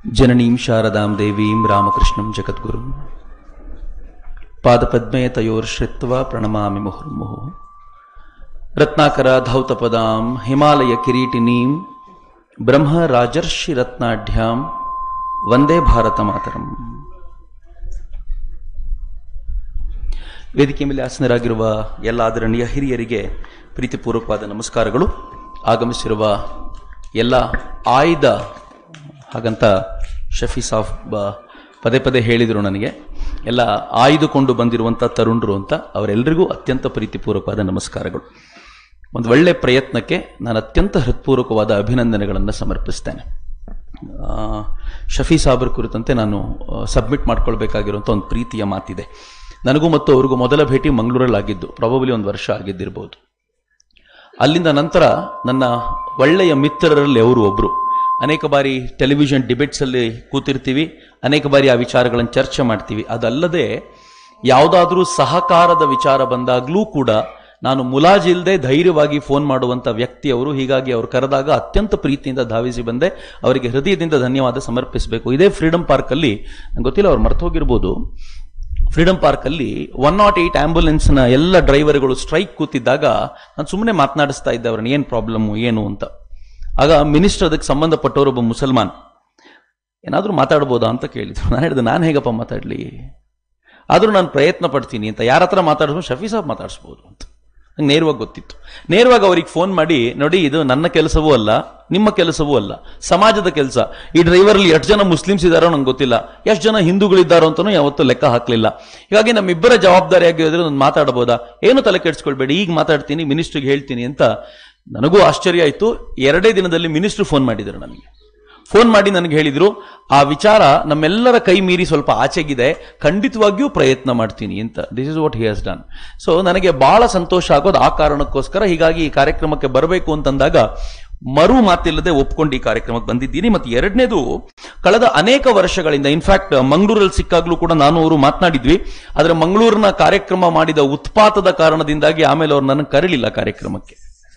ಜನನೀಂ ಶಾರದಾಂ ದೇವೀಂ ರಾಮಕೃಷ್ಣಂ ಜಗದ್ಗುರು ಪಾದಪದ್ಮೇ ತಯೋರ್ಶ್ರಿತ್ವ ಪ್ರಣಮಾಮಿ ಮುಹುರ್ಮುಹು ರತ್ನಾಕರ ಧೌತಪದಾಂ ಹಿಮಾಲಯ ಕಿರೀಟಿನೀಂ ಬ್ರಹ್ಮ ರಾಜರ್ಷಿ ರತ್ನಾಢ್ಯಾಂ ವಂದೇ ಭಾರತ ಮಾತರಂ ವೇದಿಕೆ ಮೇಲೆ ಆಸನರಾಗಿರುವ ಎಲ್ಲ ಆದರಣೀಯ ಹಿರಿಯರಿಗೆ ಪ್ರೀತಿಪೂರ್ವಕವಾದ ನಮಸ್ಕಾರಗಳು ಆಗಮಿಸಿರುವ ಎಲ್ಲ ಆಯ್ದ ಹಾಗಂತ ಶಫಿ ಸಾಫ್ ಪದೇ ಪದೇ ಹೇಳಿದರು ನನಗೆ ಎಲ್ಲ ಆಯ್ದುಕೊಂಡು ಬಂದಿರುವಂಥ ತರುಣರು ಅಂತ ಅವರೆಲ್ಲರಿಗೂ ಅತ್ಯಂತ ಪ್ರೀತಿಪೂರ್ವಕವಾದ ನಮಸ್ಕಾರಗಳು ಒಂದು ಒಳ್ಳೆಯ ಪ್ರಯತ್ನಕ್ಕೆ ನಾನು ಅತ್ಯಂತ ಹೃತ್ಪೂರ್ವಕವಾದ ಅಭಿನಂದನೆಗಳನ್ನು ಸಮರ್ಪಿಸ್ತೇನೆ ಆ, ಶಫಿ ಸಾಬರ್ ಕುರಿತಂತೆ ನಾನು ಸಬ್ಮಿಟ್ ಮಾಡ್ಕೊಳ್ಬೇಕಾಗಿರುವಂಥ ಒಂದು ಪ್ರೀತಿಯ ಮಾತಿದೆ ನನಗೂ ಮತ್ತು ಅವ್ರಿಗೂ ಮೊದಲ ಭೇಟಿ ಮಂಗಳೂರಲ್ಲಿ ಆಗಿದ್ದು ಪ್ರಾಬಬ್ಲಿ ಒಂದು ವರ್ಷ ಆಗಿದ್ದಿರ್ಬೋದು ಅಲ್ಲಿಂದ ನಂತರ ನನ್ನ ಒಳ್ಳೆಯ ಮಿತ್ರರಲ್ಲಿ ಅವರು ಒಬ್ಬರು ಅನೇಕ ಬಾರಿ ಟೆಲಿವಿಷನ್ ಡಿಬೇಟ್ಸಲ್ಲಿ ಕೂತಿರ್ತೀವಿ ಅನೇಕ ಬಾರಿ ಆ ವಿಚಾರಗಳನ್ನು ಚರ್ಚೆ ಮಾಡ್ತೀವಿ ಅದಲ್ಲದೆ ಯಾವುದಾದ್ರೂ ಸಹಕಾರದ ವಿಚಾರ ಬಂದಾಗಲೂ ಕೂಡ ನಾನು ಮುಲಾಜಿಲ್ಲದೆ ಧೈರ್ಯವಾಗಿ ಫೋನ್ ಮಾಡುವಂಥ ವ್ಯಕ್ತಿಯವರು ಹೀಗಾಗಿ ಅವರು ಕರೆದಾಗ ಅತ್ಯಂತ ಪ್ರೀತಿಯಿಂದ ಧಾವಿಸಿ ಬಂದೆ ಅವರಿಗೆ ಹೃದಯದಿಂದ ಧನ್ಯವಾದ ಸಮರ್ಪಿಸಬೇಕು ಇದೇ ಫ್ರೀಡಂ ಪಾರ್ಕಲ್ಲಿ ನಂಗೆ ಗೊತ್ತಿಲ್ಲ ಅವ್ರು ಮರ್ತೋಗಿರ್ಬೋದು ಫ್ರೀಡಂ ಪಾರ್ಕಲ್ಲಿ ಒನ್ ನಾಟ್ ಏಯ್ಟ್ ಆಂಬ್ಯುಲೆನ್ಸ್ನ ಎಲ್ಲ ಡ್ರೈವರ್ಗಳು ಸ್ಟ್ರೈಕ್ ಕೂತಿದ್ದಾಗ ನಾನು ಸುಮ್ಮನೆ ಮಾತನಾಡಿಸ್ತಾ ಇದ್ದೆ ಅವ್ರನ್ನ ಏನು ಪ್ರಾಬ್ಲಮ್ಮು ಏನು ಅಂತ ಆಗ ಮಿನಿಸ್ಟರ್ ಅದಕ್ಕೆ ಸಂಬಂಧಪಟ್ಟವರು ಒಬ್ಬ ಮುಸಲ್ಮಾನ್ ಏನಾದರೂ ಮಾತಾಡ್ಬೋದಾ ಅಂತ ಕೇಳಿದ್ರು ನಾನು ಹೇಳಿದೆ ನಾನು ಹೇಗಪ್ಪ ಮಾತಾಡಲಿ ಆದರೂ ನಾನು ಪ್ರಯತ್ನ ಪಡ್ತೀನಿ ಅಂತ ಯಾರ ಹತ್ರ ಮಾತಾಡಿಸ್ಬೋದು ಶಫಿ ಸಾಬ್ ಮಾತಾಡಿಸ್ಬೋದು ಅಂತ ನಂಗೆ ನೇರವಾಗಿ ಗೊತ್ತಿತ್ತು ನೇರವಾಗಿ ಅವ್ರಿಗೆ ಫೋನ್ ಮಾಡಿ ನೋಡಿ ಇದು ನನ್ನ ಕೆಲಸವೂ ಅಲ್ಲ ನಿಮ್ಮ ಕೆಲಸವೂ ಅಲ್ಲ ಸಮಾಜದ ಕೆಲಸ ಈ ಡ್ರೈವರಲ್ಲಿ ಎಷ್ಟು ಜನ ಮುಸ್ಲಿಮ್ಸ್ ಇದ್ದಾರೋ ನಂಗೆ ಗೊತ್ತಿಲ್ಲ ಎಷ್ಟು ಜನ ಹಿಂದೂಗಳಿದ್ದಾರೋ ಅಂತಲೂ ಯಾವತ್ತೂ ಲೆಕ್ಕ ಹಾಕಲಿಲ್ಲ ಹೀಗಾಗಿ ನಮ್ಮಿಬ್ಬರ ಜವಾಬ್ದಾರಿಯಾಗಿದ್ರೆ ನಾನು ಮಾತಾಡಬಹುದಾ ಏನು ತಲೆ ಕೆಡಿಸ್ಕೊಳ್ಬೇಡಿ ಈಗ ಮಾತಾಡ್ತೀನಿ ಮಿನಿಸ್ಟ್ರಿಗೆ ಹೇಳ್ತೀನಿ ಅಂತ ನನಗೂ ಆಶ್ಚರ್ಯ ಆಯಿತು ಎರಡೇ ದಿನದಲ್ಲಿ ಮಿನಿಸ್ಟ್ರು ಫೋನ್ ಮಾಡಿದರು ನನಗೆ ಫೋನ್ ಮಾಡಿ ನನಗೆ ಹೇಳಿದ್ರು ಆ ವಿಚಾರ ನಮ್ಮೆಲ್ಲರ ಕೈ ಮೀರಿ ಸ್ವಲ್ಪ ಆಚೆಗಿದೆ ಖಂಡಿತವಾಗಿಯೂ ಪ್ರಯತ್ನ ಮಾಡ್ತೀನಿ ಅಂತ this is what he has done so ನನಗೆ ಬಹಳ ಸಂತೋಷ ಆಗೋದು ಆ ಕಾರಣಕ್ಕೋಸ್ಕರ ಹೀಗಾಗಿ ಈ ಕಾರ್ಯಕ್ರಮಕ್ಕೆ ಬರಬೇಕು ಅಂತಂದಾಗ ಮರು ಮಾತಿಲ್ಲದೆ ಒಪ್ಕೊಂಡು ಈ ಕಾರ್ಯಕ್ರಮಕ್ಕೆ ಬಂದಿದ್ದೀನಿ ಮತ್ತು ಎರಡನೇದು ಕಳೆದ ಅನೇಕ ವರ್ಷಗಳಿಂದ ಇನ್ಫ್ಯಾಕ್ಟ್ ಮಂಗಳೂರಲ್ಲಿ ಸಿಕ್ಕಾಗ್ಲೂ ಕೂಡ ನಾನು ಅವರು ಮಾತನಾಡಿದ್ವಿ ಆದರೆ ಮಂಗಳೂರಿನ ಕಾರ್ಯಕ್ರಮ ಮಾಡಿದ ಉತ್ಪಾತದ ಕಾರಣದಿಂದಾಗಿ ಆಮೇಲೆ ಅವ್ರು ನನಗೆ ಕರೀಲಿಲ್ಲ ಕಾರ್ಯಕ್ರಮಕ್ಕೆ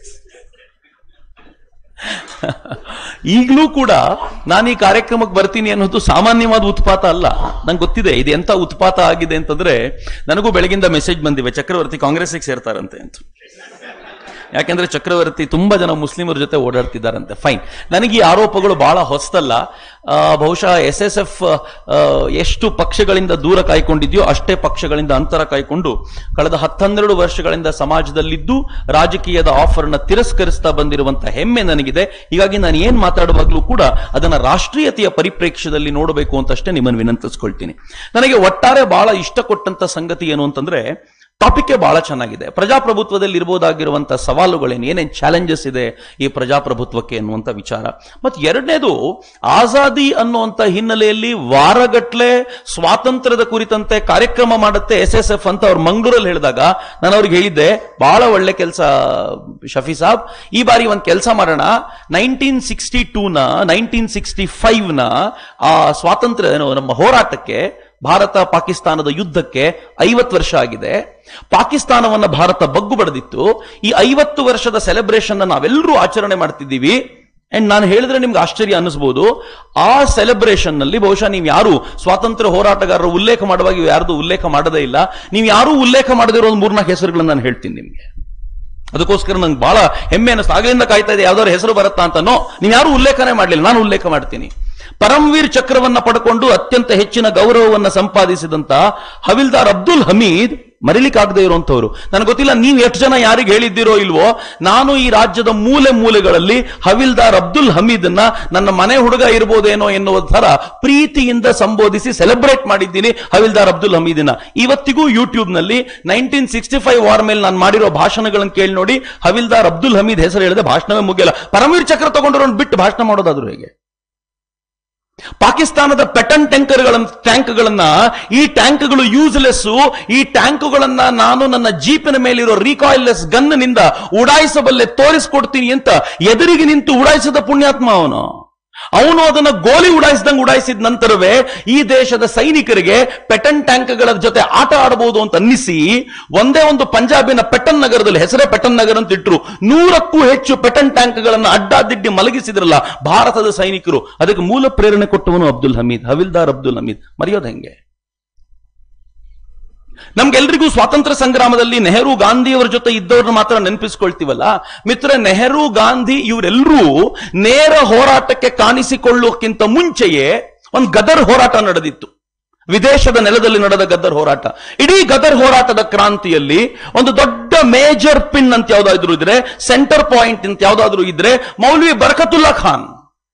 ಈಗಲೂ ಕೂಡ ನಾನು ಈ ಕಾರ್ಯಕ್ರಮಕ್ಕೆ ಬರ್ತೀನಿ ಅನ್ನೋದು ಸಾಮಾನ್ಯವಾದ ಉತ್ಪಾತ ಅಲ್ಲ ನಂಗೆ ಗೊತ್ತಿದೆ ಇದು ಎಂತ ಉತ್ಪಾತ ಆಗಿದೆ ಅಂತಂದ್ರೆ ನನಗೂ ಬೆಳಗಿಂದ ಮೆಸೇಜ್ ಬಂದಿವೆ ಚಕ್ರವರ್ತಿ ಕಾಂಗ್ರೆಸ್ಗೆ ಸೇರ್ತಾರಂತೆ ಅಂತ ಯಾಕೆಂದ್ರೆ ಚಕ್ರವರ್ತಿ ತುಂಬಾ ಜನ ಮುಸ್ಲಿಮರ ಜೊತೆ ಓಡಾಡ್ತಿದ್ದಾರಂತೆ ಫೈನ್ ನನಗೆ ಈ ಆರೋಪಗಳು ಬಹಳ ಹೊಸ್ತಲ್ಲ ಆ, ಬಹುಶಃ ಎಸ್ ಎಸ್ ಎಫ್ ಎಷ್ಟು ಪಕ್ಷಗಳಿಂದ ದೂರ ಕಾಯ್ಕೊಂಡಿದ್ಯೋ ಅಷ್ಟೇ ಪಕ್ಷಗಳಿಂದ ಅಂತರ ಕಾಯ್ಕೊಂಡು ಕಳೆದ ಹತ್ತನ್ನೆರಡು ವರ್ಷಗಳಿಂದ ಸಮಾಜದಲ್ಲಿದ್ದು ರಾಜಕೀಯದ ಆಫರ್ನ ತಿರಸ್ಕರಿಸ್ತಾ ಬಂದಿರುವಂತಹ ಹೆಮ್ಮೆ ನನಗಿದೆ ಹೀಗಾಗಿ ನಾನು ಏನ್ ಮಾತಾಡುವಾಗಲೂ ಕೂಡ ಅದನ್ನ ರಾಷ್ಟ್ರೀಯತೆಯ ಪರಿಪ್ರೇಕ್ಷ್ಯದಲ್ಲಿ ನೋಡಬೇಕು ಅಂತಷ್ಟೇ ನಿಮ್ಮನ್ನು ವಿನಂತಿಸ್ಕೊಳ್ತೀನಿ ನನಗೆ ಒಟ್ಟಾರೆ ಬಹಳ ಇಷ್ಟ ಕೊಟ್ಟಂತ ಸಂಗತಿ ಏನು ಅಂತಂದ್ರೆ ಟಾಪಿಕ್ಕೇ ಬಹಳ ಚೆನ್ನಾಗಿದೆ ಪ್ರಜಾಪ್ರಭುತ್ವದಲ್ಲಿ ಇರಬಹುದಾಗಿರುವಂತಹ ಸವಾಲುಗಳೇನು ಏನೇನು ಚಾಲೆಂಜಸ್ ಇದೆ ಈ ಪ್ರಜಾಪ್ರಭುತ್ವಕ್ಕೆ ಅನ್ನುವಂಥ ವಿಚಾರ ಮತ್ತು ಎರಡನೇದು ಆಜಾದಿ ಅನ್ನುವಂಥ ಹಿನ್ನೆಲೆಯಲ್ಲಿ ವಾರಗಟ್ಲೆ ಸ್ವಾತಂತ್ರ್ಯದ ಕುರಿತಂತೆ ಕಾರ್ಯಕ್ರಮ ಮಾಡುತ್ತೆ ಎಸ್ ಎಸ್ ಎಫ್ ಅಂತ ಅವ್ರು ಮಂಗಳೂರಲ್ಲಿ ಹೇಳಿದಾಗ ನಾನು ಅವ್ರಿಗೆ ಹೇಳಿದ್ದೆ ಬಹಳ ಒಳ್ಳೆ ಕೆಲಸ ಶಫಿ ಸಾಬ್ ಈ ಬಾರಿ ಒಂದು ಕೆಲಸ ಮಾಡೋಣ ನೈನ್ಟೀನ್ ಸಿಕ್ಸ್ಟಿ ಟೂನ ನೈನ್ಟೀನ್ ಸಿಕ್ಸ್ಟಿ ಫೈವ್ನ ಆ ಸ್ವಾತಂತ್ರ್ಯ ಏನು ನಮ್ಮ ಹೋರಾಟಕ್ಕೆ ಭಾರತ ಪಾಕಿಸ್ತಾನದ ಯುದ್ಧಕ್ಕೆ ಐವತ್ತು ವರ್ಷ ಆಗಿದೆ ಪಾಕಿಸ್ತಾನವನ್ನ ಭಾರತ ಬಗ್ಗು ಬಡದಿತ್ತು ಈ ಐವತ್ತು ವರ್ಷದ ಸೆಲೆಬ್ರೇಷನ್ ನಾವೆಲ್ಲರೂ ಆಚರಣೆ ಮಾಡ್ತಿದ್ದೀವಿ ಅಂಡ್ ನಾನು ಹೇಳಿದ್ರೆ ನಿಮ್ಗೆ ಆಶ್ಚರ್ಯ ಅನ್ನಿಸ್ಬೋದು ಆ ಸೆಲೆಬ್ರೇಷನ್ ನಲ್ಲಿ ಬಹುಶಃ ನೀವು ಯಾರು ಸ್ವಾತಂತ್ರ್ಯ ಹೋರಾಟಗಾರರು ಉಲ್ಲೇಖ ಮಾಡುವಾಗ ಯಾರ್ದು ಉಲ್ಲೇಖ ಮಾಡದೇ ಇಲ್ಲ ನೀವು ಯಾರೂ ಉಲ್ಲೇಖ ಮಾಡದಿರೋ ಒಂದು ಮೂರ್ನಾಲ್ಕು ಹೆಸರುಗಳನ್ನ ನಾನು ಹೇಳ್ತೀನಿ ನಿಮ್ಗೆ ಅದಕ್ಕೋಸ್ಕರ ನಂಗೆ ಬಹಳ ಹೆಮ್ಮೆ ಅನ್ನಿಸ್ತು ಆಗಲಿಂದ ಕಾಯ್ತಾ ಇದೆ ಯಾವ್ದಾದ್ರು ಹೆಸರು ಬರುತ್ತಾ ಅಂತನೋ ನೀವು ಯಾರು ಉಲ್ಲೇಖನೇ ಮಾಡಲಿಲ್ಲ ನಾನು ಉಲ್ಲೇಖ ಮಾಡ್ತೀನಿ ಪರಮ್ವೀರ್ ಚಕ್ರವನ್ನ ಪಡ್ಕೊಂಡು ಅತ್ಯಂತ ಹೆಚ್ಚಿನ ಗೌರವವನ್ನ ಸಂಪಾದಿಸಿದಂತ ಹವಿಲ್ದಾರ್ ಅಬ್ದುಲ್ ಹಮೀದ್ ಮರಿಲಿಕ್ಕಾಗದೇ ಇರುವಂತವ್ರು ನನಗೆ ಗೊತ್ತಿಲ್ಲ ನೀವು ಎಷ್ಟು ಜನ ಯಾರಿಗೆ ಹೇಳಿದ್ದೀರೋ ಇಲ್ವೋ ನಾನು ಈ ರಾಜ್ಯದ ಮೂಲೆ ಮೂಲೆಗಳಲ್ಲಿ ಹವಿಲ್ದಾರ್ ಅಬ್ದುಲ್ ಹಮೀದನ್ನ ನನ್ನ ಮನೆ ಹುಡುಗ ಇರ್ಬೋದೇನೋ ಎನ್ನುವ ತರ ಪ್ರೀತಿಯಿಂದ ಸಂಬೋಧಿಸಿ ಸೆಲೆಬ್ರೇಟ್ ಮಾಡಿದ್ದೀನಿ ಹವಿಲ್ದಾರ್ ಅಬ್ದುಲ್ ಹಮೀದಿನ ಇವತ್ತಿಗೂ ಯೂಟ್ಯೂಬ್ ನಲ್ಲಿ ನೈನ್ಟೀನ್ ಸಿಕ್ಸ್ಟಿ ಫೈವ್ ವಾರ್ ಮೇಲೆ ನಾನು ಮಾಡಿರೋ ಭಾಷಣಗಳನ್ನು ಕೇಳಿ ನೋಡಿ ಹವಿಲ್ದಾರ್ ಅಬ್ದುಲ್ ಹಮೀದ್ ಹೆಸರು ಹೇಳಿದೆ ಭಾಷಣವೇ ಮುಗಿಯಲ್ಲ ಪರಮವೀರ್ ಚಕ್ರ ತಗೊಂಡಿರೋ ಬಿಟ್ಟು ಭಾಷಣ ಮಾಡೋದಾದ್ರು ಹೇಗೆ ಪಾಕಿಸ್ತಾನದ ಪೆಟನ್ ಟ್ಯಾಂಕರ್ಗಳನ್ನ ಟ್ಯಾಂಕ್ಗಳನ್ನ ಈ ಟ್ಯಾಂಕ್ಗಳು ಯೂಸ್ಲೆಸ್ ಈ ಟ್ಯಾಂಕ್ಗಳನ್ನ ನಾನು ನನ್ನ ಜೀಪಿನ ಮೇಲಿರೋ ರಿಕಾಯಿಲ್ಲೆಸ್ ಗನ್ನಿಂದ ಉಡಾಯಿಸಬಲ್ಲೆ ತೋರಿಸ್ಕೊಡ್ತೀನಿ ಅಂತ ಎದುರಿಗೆ ನಿಂತು ಉಡಾಯಿಸದ ಪುಣ್ಯಾತ್ಮ ಅವನು ಅವನು ಅದನ್ನ ಗೋಲಿ ಉಡಾಯಿಸಿದಂಗೆ ಉಡಾಯಿಸಿದ ನಂತರವೇ ಈ ದೇಶದ ಸೈನಿಕರಿಗೆ ಪೆಟನ್ ಟ್ಯಾಂಕ್ಗಳ ಜೊತೆ ಆಟ ಆಡಬಹುದು ಅಂತ ಅನ್ನಿಸಿ ಒಂದೇ ಒಂದು ಪಂಜಾಬಿನ ಪೆಟನ್ ನಗರದಲ್ಲಿ ಹೆಸರೇ ಪೆಟನ್ ನಗರ ಅಂತ ಇಟ್ರು ನೂರಕ್ಕೂ ಹೆಚ್ಚು ಪೆಟನ್ ಟ್ಯಾಂಕ್ಗಳನ್ನು ಅಡ್ಡಾದಿಡ್ಡಿ ಮಲಗಿಸಿದ್ರಲ್ಲ ಭಾರತದ ಸೈನಿಕರು ಅದಕ್ಕೆ ಮೂಲ ಪ್ರೇರಣೆ ಕೊಟ್ಟವನು ಅಬ್ದುಲ್ ಹಮೀದ್ ಹವಿಲ್ದಾರ್ ಅಬ್ದುಲ್ ಹಮೀದ್ ಮರೆಯೋದು ಹೆಂಗೆ ನಮ್ಗೆಲ್ರಿಗೂ ಸ್ವಾತಂತ್ರ್ಯ ಸಂಗ್ರಾಮದಲ್ಲಿ ನೆಹರು ಗಾಂಧಿಯವರ ಜೊತೆ ಇದ್ದವ್ರನ್ನ ಮಾತ್ರ ನೆನಪಿಸ್ಕೊಳ್ತೀವಲ್ಲ ಮಿತ್ರ ನೆಹರು ಗಾಂಧಿ ಇವರೆಲ್ಲರೂ ನೇರ ಹೋರಾಟಕ್ಕೆ ಕಾಣಿಸಿಕೊಳ್ಳೋಕ್ಕಿಂತ ಮುಂಚೆಯೇ ಒಂದು ಗದರ್ ಹೋರಾಟ ನಡೆದಿತ್ತು ವಿದೇಶದ ನೆಲದಲ್ಲಿ ನಡೆದ ಗದರ್ ಹೋರಾಟ ಇಡೀ ಗದರ್ ಹೋರಾಟದ ಕ್ರಾಂತಿಯಲ್ಲಿ ಒಂದು ದೊಡ್ಡ ಮೇಜರ್ ಪಿನ್ ಅಂತ ಯಾವ್ದಾದ್ರು ಇದ್ರೆ ಸೆಂಟರ್ ಪಾಯಿಂಟ್ ಅಂತ ಯಾವ್ದಾದ್ರು ಇದ್ರೆ ಮೌಲ್ವಿ ಬರ್ಕತುಲ್ಲಾ ಖಾನ್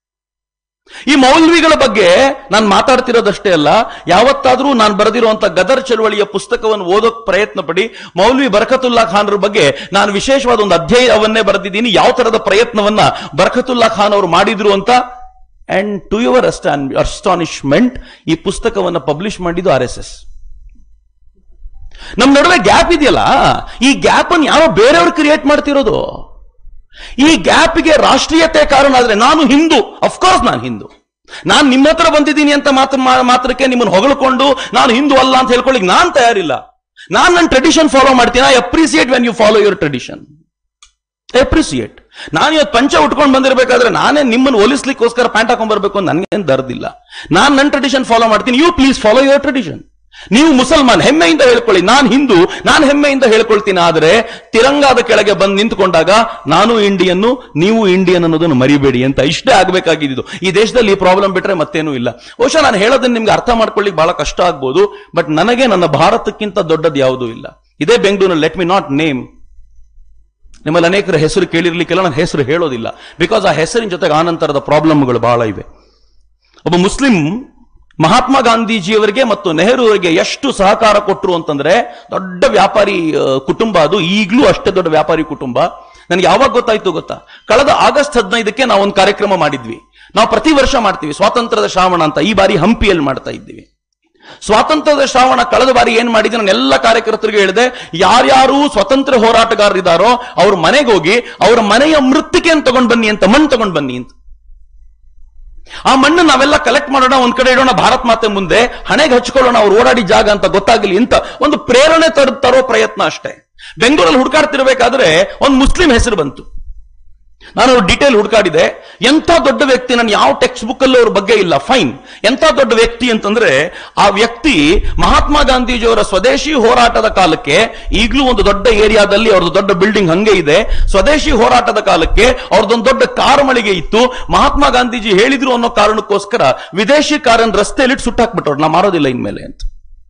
ಈ ಮೌಲ್ವಿಗಳ ಬಗ್ಗೆ ನಾನು ಮಾತಾಡ್ತಿರೋದಷ್ಟೇ ಅಲ್ಲ ಯಾವತ್ತಾದ್ರೂ ನಾನು ಬರೆದಿರುವಂತ ಗದರ್ ಚಳವಳಿಯ ಪುಸ್ತಕವನ್ನು ಓದೋಕ್ ಪ್ರಯತ್ನ ಪಡಿ ಮೌಲ್ವಿ ಬರ್ಕತುಲ್ಲಾ ಖಾನ್ರ ಬಗ್ಗೆ ನಾನು ವಿಶೇಷವಾದ ಒಂದು ಅಧ್ಯಾಯವನ್ನೇ ಬರೆದಿದ್ದೀನಿ ಯಾವ ತರದ ಪ್ರಯತ್ನವನ್ನ ಬರ್ಕತುಲ್ಲಾ ಖಾನ್ ಅವರು ಮಾಡಿದ್ರು ಅಂತ ಅಂಡ್ ಟು ಯುವರ್ ಅಸ್ಟಾನಿಶ್ಮೆಂಟ್ ಈ ಪುಸ್ತಕವನ್ನ ಪಬ್ಲಿಷ್ ಮಾಡಿದ್ದು ಆರ್ ಎಸ್ ಎಸ್ ನಮ್ ನಡುವೆ ಗ್ಯಾಪ್ ಇದೆಯಲ್ಲ ಈ ಗ್ಯಾಪ್ ಅನ್ನು ಯಾವ ಬೇರೆಯವರು ಕ್ರಿಯೇಟ್ ಮಾಡ್ತಿರೋದು ಈ ಗ್ಯಾಪ್ಗೆ ರಾಷ್ಟ್ರೀಯತೆ ಕಾರಣ ಆದ್ರೆ ನಾನು ಹಿಂದೂ ಅಫ್ಕೋರ್ಸ್ ನಾನು ಹಿಂದೂ ನಾನು ನಿಮ್ಮ ಹತ್ರ ಬಂದಿದ್ದೀನಿ ಅಂತ ಮಾತ್ರ ಮಾ- ಮಾತ್ರಕ್ಕೆ ನಿಮ್ಮನ್ನು ಹೊಗಳ್ಕೊಂಡು ನಾನು ಹಿಂದೂ ಅಲ್ಲ ಅಂತ ಹೇಳ್ಕೊಳ್ಳಿಕ್ ನಾನ್ ತಯಾರಿಲ್ಲ ನಾನು ನನ್ನ ಟ್ರೆಡಿಷನ್ ಫಾಲೋ ಮಾಡ್ತೀನಿ I appreciate when you follow your tradition appreciate ನಾನು ಇವತ್ತು ಪಂಚ ಉಟ್ಕೊಂಡು ಬಂದಿರಬೇಕಾದ್ರೆ ನಾನೇ ನಿಮ್ಮನ್ನು ಒಲಿಸ್ಲಿಕ್ಕೋಸ್ಕರ ಪ್ಯಾಂಟ್ ಹಾಕೊಂಡ್ ಬರ್ಬೇಕು ಅಂತ ನನಗೇನು ದರ್ದಿಲ್ಲ ನಾನು ನನ್ನ ಟ್ರೆಡಿಷನ್ ಫಾಲೋ ಮಾಡ್ತೀನಿ you please follow your tradition ನೀವು ಮುಸಲ್ಮಾನ್ ಹೆಮ್ಮೆಯಿಂದ ಹೇಳ್ಕೊಳ್ಳಿ ನಾನು ಹಿಂದೂ ನಾನು ಹೆಮ್ಮೆಯಿಂದ ಹೇಳ್ಕೊಳ್ತೀನಿ ಆದರೆ ತಿರಂಗಾದ ಕೆಳಗೆ ಬಂದು ನಿಂತ್ಕೊಂಡಾಗ ನಾನು ಇಂಡಿಯನ್ನು ನೀವು ಇಂಡಿಯನ್ ಅನ್ನೋದನ್ನು ಮರಿಬೇಡಿ ಅಂತ ಇಷ್ಟೇ ಆಗ್ಬೇಕಾಗಿದ್ದು ಈ ದೇಶದಲ್ಲಿ ಈ ಪ್ರಾಬ್ಲಮ್ ಬಿಟ್ರೆ ಮತ್ತೇನೂ ಇಲ್ಲ ಬಹುಶಃ ನಾನು ಹೇಳೋದನ್ನ ನಿಮ್ಗೆ ಅರ್ಥ ಮಾಡ್ಕೊಳ್ಳಿಕ್ ಬಹಳ ಕಷ್ಟ ಆಗ್ಬೋದು ಬಟ್ ನನಗೆ ನನ್ನ ಭಾರತಕ್ಕಿಂತ ದೊಡ್ಡದು ಯಾವುದೂ ಇಲ್ಲ ಇದೇ ಬೆಂಗಳೂರಲ್ಲಿ ಲೆಟ್ ಮಿ ನಾಟ್ ನೇಮ್ ನಿಮ್ಮಲ್ಲಿ ಅನೇಕರ ಹೆಸರು ಕೇಳಿರ್ಲಿಕ್ಕೆಲ್ಲ ನಾನು ಹೆಸರು ಹೇಳೋದಿಲ್ಲ ಬಿಕಾಸ್ ಆ ಹೆಸರಿನ ಜೊತೆಗೆ ಆನಂತರದ ಪ್ರಾಬ್ಲಮ್ಗಳು ಬಹಳ ಇವೆ ಒಬ್ಬ ಮುಸ್ಲಿಂ ಮಹಾತ್ಮ ಗಾಂಧೀಜಿಯವರಿಗೆ ಮತ್ತು ನೆಹರು ಅವರಿಗೆ ಎಷ್ಟು ಸಹಕಾರ ಕೊಟ್ಟರು ಅಂತಂದ್ರೆ ದೊಡ್ಡ ವ್ಯಾಪಾರಿ ಆ, ಕುಟುಂಬ ಅದು ಈಗಲೂ ಅಷ್ಟೇ ದೊಡ್ಡ ವ್ಯಾಪಾರಿ ಕುಟುಂಬ ನನಗೆ ಯಾವಾಗ ಗೊತ್ತಾಯ್ತು ಗೊತ್ತಾ ಕಳೆದ ಆಗಸ್ಟ್ ಹದಿನೈದಕ್ಕೆ ನಾವು ಒಂದು ಕಾರ್ಯಕ್ರಮ ಮಾಡಿದ್ವಿ ನಾವು ಪ್ರತಿ ವರ್ಷ ಮಾಡ್ತೀವಿ ಸ್ವಾತಂತ್ರ್ಯದ ಶ್ರಾವಣ ಅಂತ ಈ ಬಾರಿ ಹಂಪಿಯಲ್ಲಿ ಮಾಡ್ತಾ ಇದ್ದೀವಿ ಸ್ವಾತಂತ್ರ್ಯದ ಶ್ರಾವಣ ಕಳೆದ ಬಾರಿ ಏನ್ ಮಾಡಿದ್ರೆ ನಾನು ಎಲ್ಲ ಕಾರ್ಯಕರ್ತರಿಗೆ ಹೇಳಿದೆ ಯಾರ್ಯಾರು ಸ್ವತಂತ್ರ ಹೋರಾಟಗಾರರಿದ್ದಾರೋ ಅವ್ರ ಮನೆಗೆ ಹೋಗಿ ಅವರ ಮನೆಯ ಮೃತ್ತಿಕೆಯನ್ನು ತಗೊಂಡ್ ಬನ್ನಿ ಅಂತ ಮಣ್ಣು ತಗೊಂಡ್ ಬನ್ನಿ ಅಂತ ಆ ಮಣ್ಣು ನಾವೆಲ್ಲ ಕಲೆಕ್ಟ್ ಮಾಡೋಣ ಒಂದ್ ಕಡೆ ಇಡೋಣ ಭಾರತ್ ಮಾತೆ ಮುಂದೆ ಹಣೆಗೆ ಹಚ್ಕೊಳ್ಳೋಣ ಅವ್ರು ಓಡಾಡಿ ಜಾಗ ಅಂತ ಗೊತ್ತಾಗಲಿ ಅಂತ ಒಂದು ಪ್ರೇರಣೆ ತರ ತರೋ ಪ್ರಯತ್ನ ಅಷ್ಟೇ ಬೆಂಗಳೂರಲ್ಲಿ ಹುಡುಕಾಡ್ತಿರ್ಬೇಕಾದ್ರೆ ಒಂದು ಮುಸ್ಲಿಂ ಹೆಸರು ಬಂತು ನಾನು ಅವ್ರ ಡೀಟೇಲ್ ಹುಡುಕಾಡಿದೆ ಎಂಥ ದೊಡ್ಡ ವ್ಯಕ್ತಿ ನಾನು ಯಾವ ಟೆಕ್ಸ್ಟ್ ಬುಕ್ ಅಲ್ಲೂ ಅವ್ರ ಬಗ್ಗೆ ಇಲ್ಲ ಫೈನ್ ಎಂಥ ದೊಡ್ಡ ವ್ಯಕ್ತಿ ಅಂತಂದ್ರೆ ಆ ವ್ಯಕ್ತಿ ಮಹಾತ್ಮ ಗಾಂಧೀಜಿಯವರ ಸ್ವದೇಶಿ ಹೋರಾಟದ ಕಾಲಕ್ಕೆ ಈಗಲೂ ಒಂದು ದೊಡ್ಡ ಏರಿಯಾದಲ್ಲಿ ಅವ್ರದ್ದು ದೊಡ್ಡ ಬಿಲ್ಡಿಂಗ್ ಹಂಗೆ ಇದೆ ಸ್ವದೇಶಿ ಹೋರಾಟದ ಕಾಲಕ್ಕೆ ಅವ್ರದ್ದೊಂದು ದೊಡ್ಡ ಕಾರ್ ಮಳಿಗೆ ಇತ್ತು ಮಹಾತ್ಮ ಗಾಂಧೀಜಿ ಹೇಳಿದ್ರು ಅನ್ನೋ ಕಾರಣಕ್ಕೋಸ್ಕರ ವಿದೇಶಿ ಕಾರನ್ ರಸ್ತೆಯಲ್ಲಿ ಸುಟ್ಟಾಕ್ಬಿಟ್ಟವ್ರು ನಾ ಮಾರೋದಿಲ್ಲ ಇನ್ಮೇಲೆ ಅಂತ